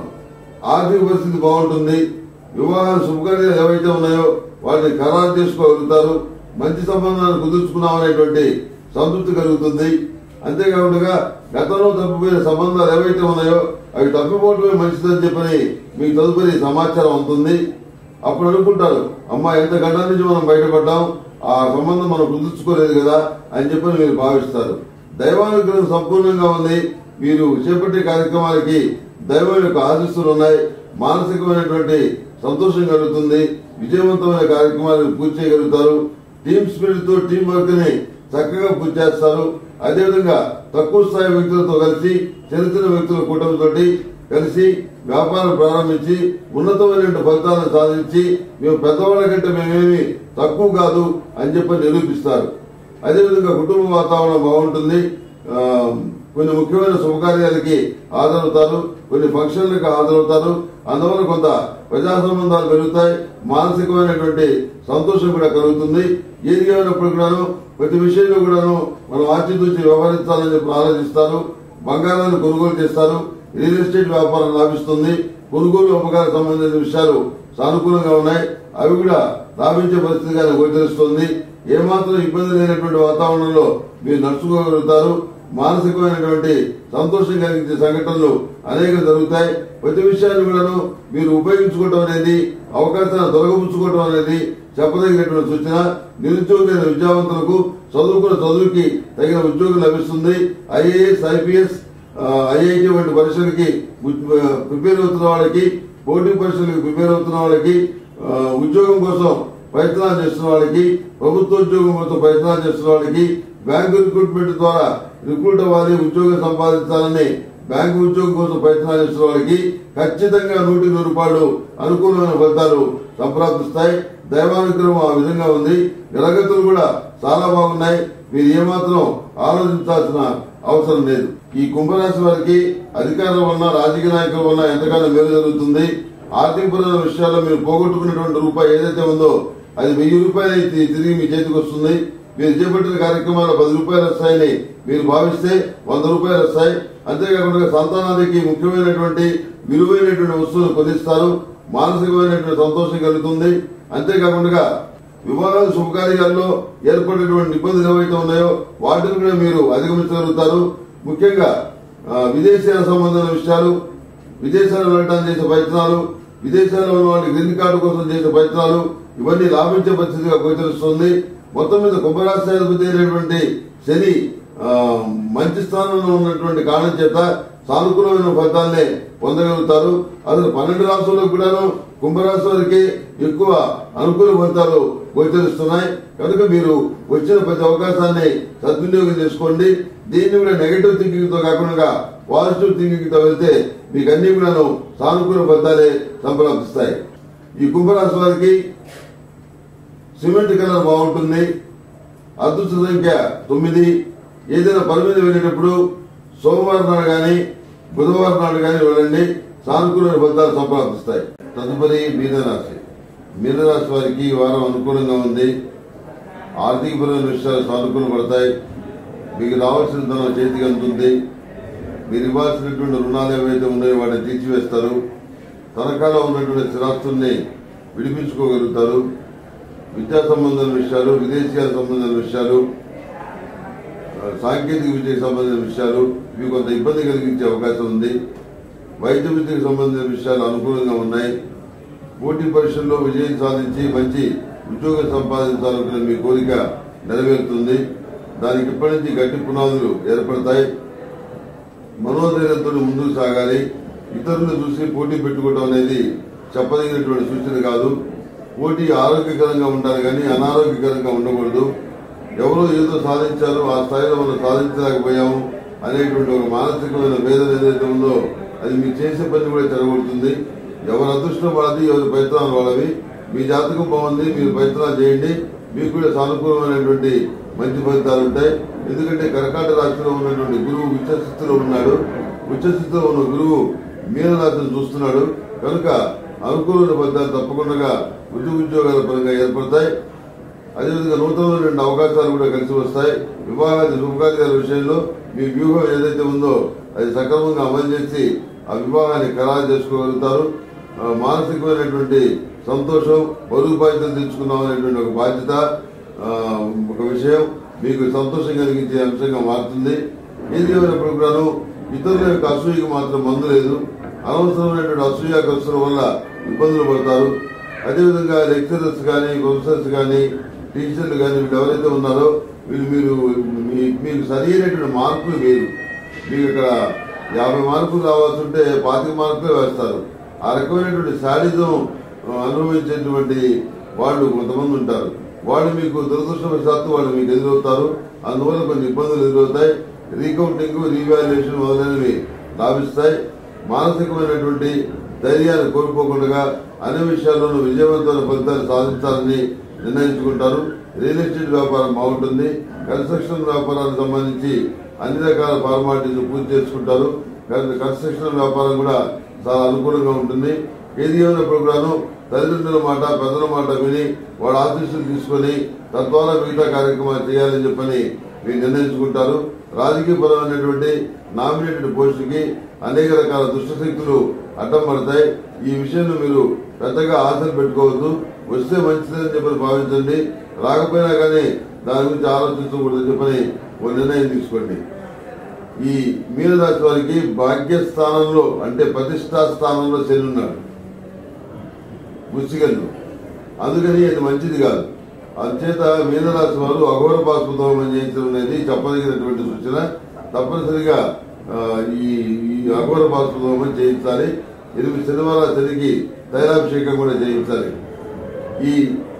ఆర్థిక పరిస్థితి బాగుంటుంది వివాహాలు శుభకార్యాలు ఏవైతే ఉన్నాయో వాటిని ఖరారు చేసుకోగలుగుతారు మంచి సంబంధాలు కుదుర్చుకున్నామనేటువంటి సంతృప్తి కలుగుతుంది అంతేకాకుండా గతంలో తప్పిపోయిన సంబంధాలు ఏవైతే ఉన్నాయో అవి తప్పిపోవటమే మంచిదని చెప్పని మీకు తదుపరి సమాచారం ఉంటుంది అప్పుడు అనుకుంటారు అమ్మా ఎంత గంట నుంచి మనం బయటపడ్డాం ఆ సంబంధం మనం కుదుర్చుకోలేదు కదా అని చెప్పని మీరు భావిస్తారు దైవానుగ్రహం సంపూర్ణంగా ఉంది మీరు చేపట్టే కార్యక్రమాలకి దైవం యొక్క ఆశీస్సులు ఉన్నాయి మానసికమైనటువంటి సంతోషం కలుగుతుంది విజయవంతమైన కార్యక్రమాలు పూర్తి చేయగలుగుతారు టీమ్ స్పిరిట్ తో టీం వర్క్ ని చక్కగా పూర్తి చేస్తారు అదేవిధంగా తక్కువ స్థాయి వ్యక్తులతో కలిసి చరిత్ర వ్యక్తుల కూటమితోటి కలిసి వ్యాపారం ప్రారంభించి ఉన్నతమైన ఫలితాలను సాధించి మేము పెద్దవాళ్ళ కంటే మేమేమి తక్కువ కాదు అని చెప్పి నిరూపిస్తారు అదేవిధంగా కుటుంబ వాతావరణం బాగుంటుంది ఆ, కొన్ని ముఖ్యమైన శుభకార్యాలకి హాజరవుతారు కొన్ని ఫంక్షన్లకు హాజరవుతారు అందువల్ల కొంత ప్రజా సంబంధాలు పెరుగుతాయి మానసికమైనటువంటి సంతోషం కూడా కలుగుతుంది ఏది ఏమైనప్పుడు కూడాను ప్రతి విషయంలో కూడాను మనం ఆచితూచి వ్యవహరించాలని చెప్పి ఆలోచిస్తారు బంగారాన్ని కొనుగోలు చేస్తారు రియల్ ఎస్టేట్ వ్యాపారం లాభిస్తుంది కొనుగోలు అమ్మకాలకు సంబంధించిన విషయాలు సానుకూలంగా ఉన్నాయి అవి కూడా లాభించే పరిస్థితిగా గోచరిస్తుంది ఏమాత్రం ఇబ్బంది లేనటువంటి వాతావరణంలో మీరు నడుచుకోగలుగుతారు మానసికమైనటువంటి సంతోషం కలిగించే సంఘటనలు అనేక జరుగుతాయి ప్రతి విషయాన్ని కూడాను మీరు ఉపయోగించుకోవడం అనేది అవకాశాన్ని తొలగించుకోవడం అనేది చెప్పదగినటువంటి సూచన నిరుద్యోగులైన విద్యావంతులకు చదువుకున్న చదువుకి తగిన ఉద్యోగం లభిస్తుంది ఐఏఎస్ ఐపీఎస్ ఐఐటి వంటి పరీక్షలకి ప్రిపేర్ అవుతున్న వాళ్ళకి పోటీ పరీక్షలకు ప్రిపేర్ అవుతున్న వాళ్ళకి ఆ, ఉద్యోగం కోసం ప్రయత్నాలు చేస్తున్న వాళ్ళకి ప్రభుత్వ ఉద్యోగం కోసం ప్రయత్నాలు చేస్తున్న వాళ్ళకి బ్యాంకు రిక్రూట్మెంట్ ద్వారా రిక్రూట్ అవ్వాలి ఉద్యోగం సంపాదించాలని బ్యాంకు ఉద్యోగం కోసం ప్రయత్నాలు చేస్తున్న వాళ్ళకి ఖచ్చితంగా నూటి నూరు రూపాయలు అనుకూలమైన ఫలితాలు సంప్రాప్తిస్తాయి దైవానుగ్రహం ఆ విధంగా ఉంది గ్రహగతులు కూడా చాలా బాగున్నాయి మీరు ఏమాత్రం ఆలోచించాల్సిన అవసరం లేదు ఈ కుంభరాశి వారికి అధికారం వలన రాజకీయ నాయకుల వలన ఎంతగానో మేలు జరుగుతుంది ఆర్థికపరమైన విషయాల్లో మీరు పోగొట్టుకున్నటువంటి రూపాయి ఏదైతే ఉందో అది వెయ్యి రూపాయలు అయితే తిరిగి మీ చేతికి వస్తుంది మీరు చేపట్టిన కార్యక్రమాలు పది రూపాయలు వస్తాయని మీరు భావిస్తే వంద రూపాయలు వస్తాయి అంతేకాకుండా సంతానానికి ముఖ్యమైనటువంటి విలువైనటువంటి వస్తువులు కొనిస్తారు మానసికమైనటువంటి సంతోషం కలుగుతుంది అంతేకాకుండా వివాహాలు శుభకార్యాల్లో ఏర్పడినటువంటి ఇబ్బందులు ఏవైతే ఉన్నాయో వాటిని కూడా మీరు అధిగమించగలుగుతారు ముఖ్యంగా ఆ, విదేశీయాల సంబంధమైన విషయాలు విదేశాలు వెళ్ళడానికి చేసే ప్రయత్నాలు విదేశాల్లో ఉన్న వాళ్ళకి గ్రీన్ కార్డు కోసం చేసే ప్రయత్నాలు ఇవన్నీ లాభించే పరిస్థితిగా గోచరిస్తుంది మొత్తం మీద కుంభరాశ్రాధిపతి అయినటువంటి శని ఆ, మంచి స్థానంలో ఉన్నటువంటి కారణం చేత సానుకూలమైన ఫలితాలనే పొందగలుగుతారు అసలు పన్నెండు రాష్ట్రాల్లో కూడాను కుంభరాశి వారికి ఎక్కువ అనుకూల ఫలితాలు గోచరిస్తున్నాయి కనుక మీరు వచ్చిన ప్రతి అవకాశాన్ని సద్వినియోగం చేసుకోండి దీన్ని కూడా నెగటివ్ థింకింగ్ తో కాకుండా పాజిటివ్ థింకింగ్ తో వెళ్తే మీకు అన్ని కూడాను సానుకూల ఫలితాలే సంప్రాప్తిస్తాయి ఈ కుంభరాశి వారికి సిమెంట్ కలర్ బాగుంటుంది అదృష్ట సంఖ్య తొమ్మిది ఏదైనా పని మీద వెళ్ళేటప్పుడు సోమవారం నాడు కానీ బుధవారం నాడు కానీ వెళ్ళండి సానుకూల ఫలితాలు సంప్రాప్తిస్తాయి తదుపరి మీనరాశి మీనరాశి వారికి ఈ వారం అనుకూలంగా ఉంది ఆర్థికపరమైన విషయాలు సానుకూల పడతాయి మీకు రావాల్సిన ధనం చేతికి అందుతుంది మీరు ఇవ్వాల్సినటువంటి రుణాలు ఏవైతే ఉన్నాయో వాటిని తీర్చివేస్తారు తనఖాలో ఉన్నటువంటి స్థిరాస్తుల్ని విడిపించుకోగలుగుతారు విద్యా సంబంధమైన విషయాలు విదేశీయాల సంబంధమైన విషయాలు ఆ, సాంకేతిక విద్యకు సంబంధించిన విషయాలు ఇవి కొంత ఇబ్బంది కలిగించే అవకాశం ఉంది వైద్య విద్యకు సంబంధించిన విషయాలు అనుకూలంగా ఉన్నాయి పోటీ పరీక్షల్లో విజయం సాధించి మంచి ఉద్యోగం సంపాదించాలనుకునే మీ కోరిక నెరవేరుతుంది దానికి ఇప్పటి నుంచి గట్టి పునాదులు ఏర్పడతాయి మనోధైర్యంతో ముందుకు సాగాలి ఇతరులను చూసి పోటీ పెట్టుకోవడం అనేది చెప్పదగినటువంటి సూచన కాదు పోటీ ఆరోగ్యకరంగా ఉండాలి కానీ అనారోగ్యకరంగా ఉండకూడదు ఎవరో ఏదో సాధించారు ఆ స్థాయిలో మనం సాధించలేకపోయాము అనేటువంటి ఒక మానసికమైన వేదన ఏదైతే ఉందో అది మీరు చేసే పని కూడా చెడగొడుతుంది ఎవరి అదృష్టం వాళ్ళది ఎవరి ప్రయత్నాలు వాళ్ళవి మీ జాతకం బాగుంది మీరు ప్రయత్నాలు చేయండి మీకు కూడా సానుకూలమైనటువంటి మంచి ఫలితాలు ఉంటాయి ఎందుకంటే కర్కాట రాశిలో ఉన్నటువంటి గురువు ఉచ్చస్థితిలో ఉన్నాడు ఉచ్చస్థితిలో ఉన్న గురువు మీన రాశిని చూస్తున్నాడు కనుక అనుకూలమైన ఫలితాలు తప్పకుండా వృత్తి ఉద్యోగాల పరంగా ఏర్పడతాయి అదేవిధంగా నూతనమైన అవకాశాలు కూడా కలిసి వస్తాయి వివాహాది శుభకార్యాల విషయంలో మీ వ్యూహం ఏదైతే ఉందో అది సక్రమంగా అమలు చేసి ఆ వివాహాన్ని ఖరారు చేసుకోగలుగుతారు ఆ, మానసికమైనటువంటి సంతోషం బరువు బాధ్యతలు తెచ్చుకున్నాం అనేటువంటి ఒక బాధ్యత ఆ, ఒక విషయం మీకు సంతోషం కలిగించే అంశంగా మారుతుంది ఏది ఏమైనప్పుడు కూడాను ఇతరుల యొక్క అసూయకి మాత్రం మందు లేదు అనవసరమైనటువంటి అసూయ ఖర్చుల వల్ల ఇబ్బందులు పడతారు అదేవిధంగా లెక్చరర్స్ కానీ ప్రొఫెసర్స్ కానీ టీచర్లు కానీ వీళ్ళు ఎవరైతే ఉన్నారో వీళ్ళు మీరు మీ- మీకు సరైనటువంటి మార్కులు వేరు మీకు ఇక్కడ యాభై మార్కులు రావాల్సి ఉంటే పాతిక మార్కులు వేస్తారు ఆ రకమైనటువంటి శాడిజం ఆ, అనుభవించేటువంటి వాళ్ళు కొంతమంది ఉంటారు వాళ్ళు మీకు దురదృష్టవశాత్తు వాళ్ళు మీకు ఎదురవుతారు అందువల్ల కొన్ని ఇబ్బందులు ఎదురవుతాయి రీకౌంటింగ్ రీవాల్యుయేషన్ మొదలైనవి లాభిస్తాయి మానసికమైనటువంటి ధైర్యాన్ని కోల్పోకుండా అన్ని విషయాల్లోనూ విజయవంతమైన ఫలితాలు సాధించాలని నిర్ణయించుకుంటారు రియల్ ఎస్టేట్ వ్యాపారం బాగుంటుంది కన్స్ట్రక్షన్ వ్యాపారానికి సంబంధించి అన్ని రకాల ఫార్మాలిటీస్ పూర్తి చేసుకుంటారు కానీ కన్స్ట్రక్షన్ వ్యాపారం కూడా చాలా అనుకూలంగా ఉంటుంది ఏది ఏమైనప్పుడు కూడాను తల్లిదండ్రుల మాట పెద్దల మాట విని వాళ్ళ ఆశీస్సులు తీసుకొని తద్వారా మిగతా కార్యక్రమాలు చేయాలని చెప్పని మీరు నిర్ణయించుకుంటారు రాజకీయపరమైనటువంటి నామినేటెడ్ పోస్టుకి అనేక రకాల దుష్టశక్తులు అడ్డం పడతాయి ఈ విషయంలో మీరు పెద్దగా ఆశలు పెట్టుకోవద్దు వస్తే మంచిదని చెప్పని భావించండి రాకపోయినా కానీ దాని గురించి ఆలోచించకూడదని చెప్పని ఒక నిర్ణయం తీసుకోండి ఈ మీనరాశి వారికి భాగ్యస్థానంలో అంటే ప్రతిష్టా స్థానంలో శని ఉన్నాడు వృశ్చికంలో అందుకని అది మంచిది కాదు అందుచేత మీనరాశి వారు అఘోర పాస్పదోమం చేయించడం అనేది చెప్పదగినటువంటి సూచన తప్పనిసరిగా ఆ, ఈ ఈ అఘోర పాస్పదోమం చేయించాలి ఎనిమిది శనివారాల శనికి తైలాభిషేకం కూడా చేయించాలి ఈ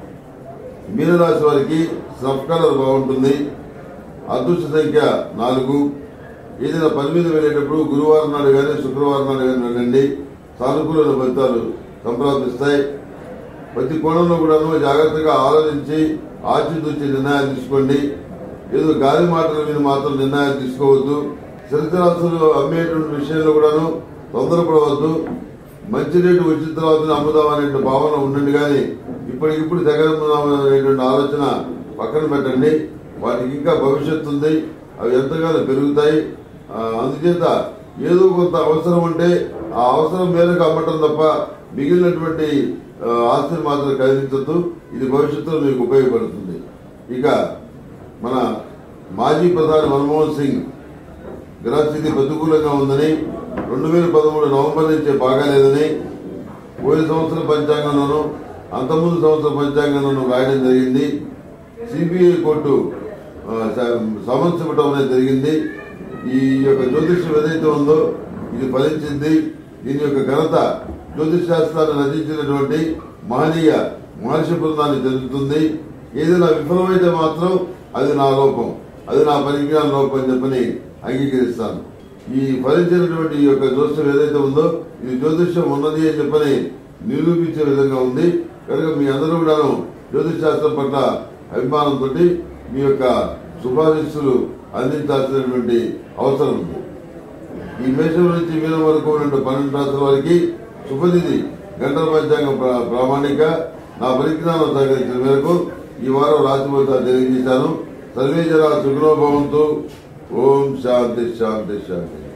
మీనరాశి వారికి సబ్ కలర్ బాగుంటుంది అదృష్ట సంఖ్య నాలుగు ఏదైనా పని మీద వెళ్ళేటప్పుడు గురువారం నాడు కానీ శుక్రవారం నాడు కానీ వెళ్ళండి సానుకూలమైన ఫలితాలు సంప్రాప్తిస్తాయి ప్రతి కోణంలో కూడాను జాగ్రత్తగా ఆలోచించి ఆచితూచి నిర్ణయాలు తీసుకోండి ఏదో గాలి మాటలు విని మాత్రం నిర్ణయాలు తీసుకోవద్దు చరిత్రాస్తులు అమ్మేటువంటి విషయంలో కూడాను తొందరపడవద్దు మంచి రేటు వచ్చిన తర్వాత అమ్ముదాం అనే భావన ఉండండి కానీ ఇప్పటికిప్పుడు తెగరమ్ముదాం అనేటువంటి ఆలోచన పక్కన పెట్టండి వాటికి ఇంకా భవిష్యత్తు ఉంది అవి ఎంతగానో పెరుగుతాయి ఆ, అందుచేత ఏదో కొంత అవసరం ఉంటే ఆ అవసరం మేరకు అమ్మటం తప్ప మిగిలినటువంటి ఆ, ఆస్తిని మాత్రం ఖరీదించద్దు ఇది భవిష్యత్తులో మీకు ఉపయోగపడుతుంది ఇక మన మాజీ ప్రధాని మన్మోహన్ సింగ్ గ్రహస్థితి ప్రతికూలంగా ఉందని రెండు వేల పదమూడు నవంబర్ నుంచే బాగాలేదని పోయిన సంవత్సరం పంచాంగంలోనూ అంతకుముందు సంవత్సరం పంచాంగంలోనూ రాయడం జరిగింది సిబిఐ కోర్టు ఆ, స- సమన్స్ ఇవ్వడం అనేది జరిగింది ఈ యొక్క జ్యోతిష్యం ఏదైతే ఉందో ఇది ఫలించింది దీని యొక్క ఘనత జ్యోతిష్ శాస్త్రాన్ని రచించినటువంటి మహనీయ మహర్షి బృందాన్ని చెందుతుంది ఏదైనా విఫలమైతే మాత్రం అది నా లోపం అది నా పరిజ్ఞాన లోపం అని చెప్పని అంగీకరిస్తాను ఈ ఫలించినటువంటి ఈ యొక్క జ్యోతిష్యం ఏదైతే ఉందో ఇది జ్యోతిష్యం ఉన్నది అని చెప్పని నిరూపించే విధంగా ఉంది కనుక మీ అందరూ కూడాను జ్యోతిష్ శాస్త్రం పట్ల అభిమానంతో మీ యొక్క శుభాశిస్సులు అందించాల్సినటువంటి అవసరం ఉంది ఈ మేషం నుంచి మీనం వరకు ఉన్న పన్నెండు రాష్ట్రాల వారికి శుభనిధి గంటల పంచాంగం ప్ర- ప్రామాణిక నా పరిజ్ఞానం సహకరించిన మేరకు ఈ వారం రాశిఫలితాలు తెలియజేశాను సర్వే జన సుఖనోభవంతో ఓం శాంతి శాంతి శాంతి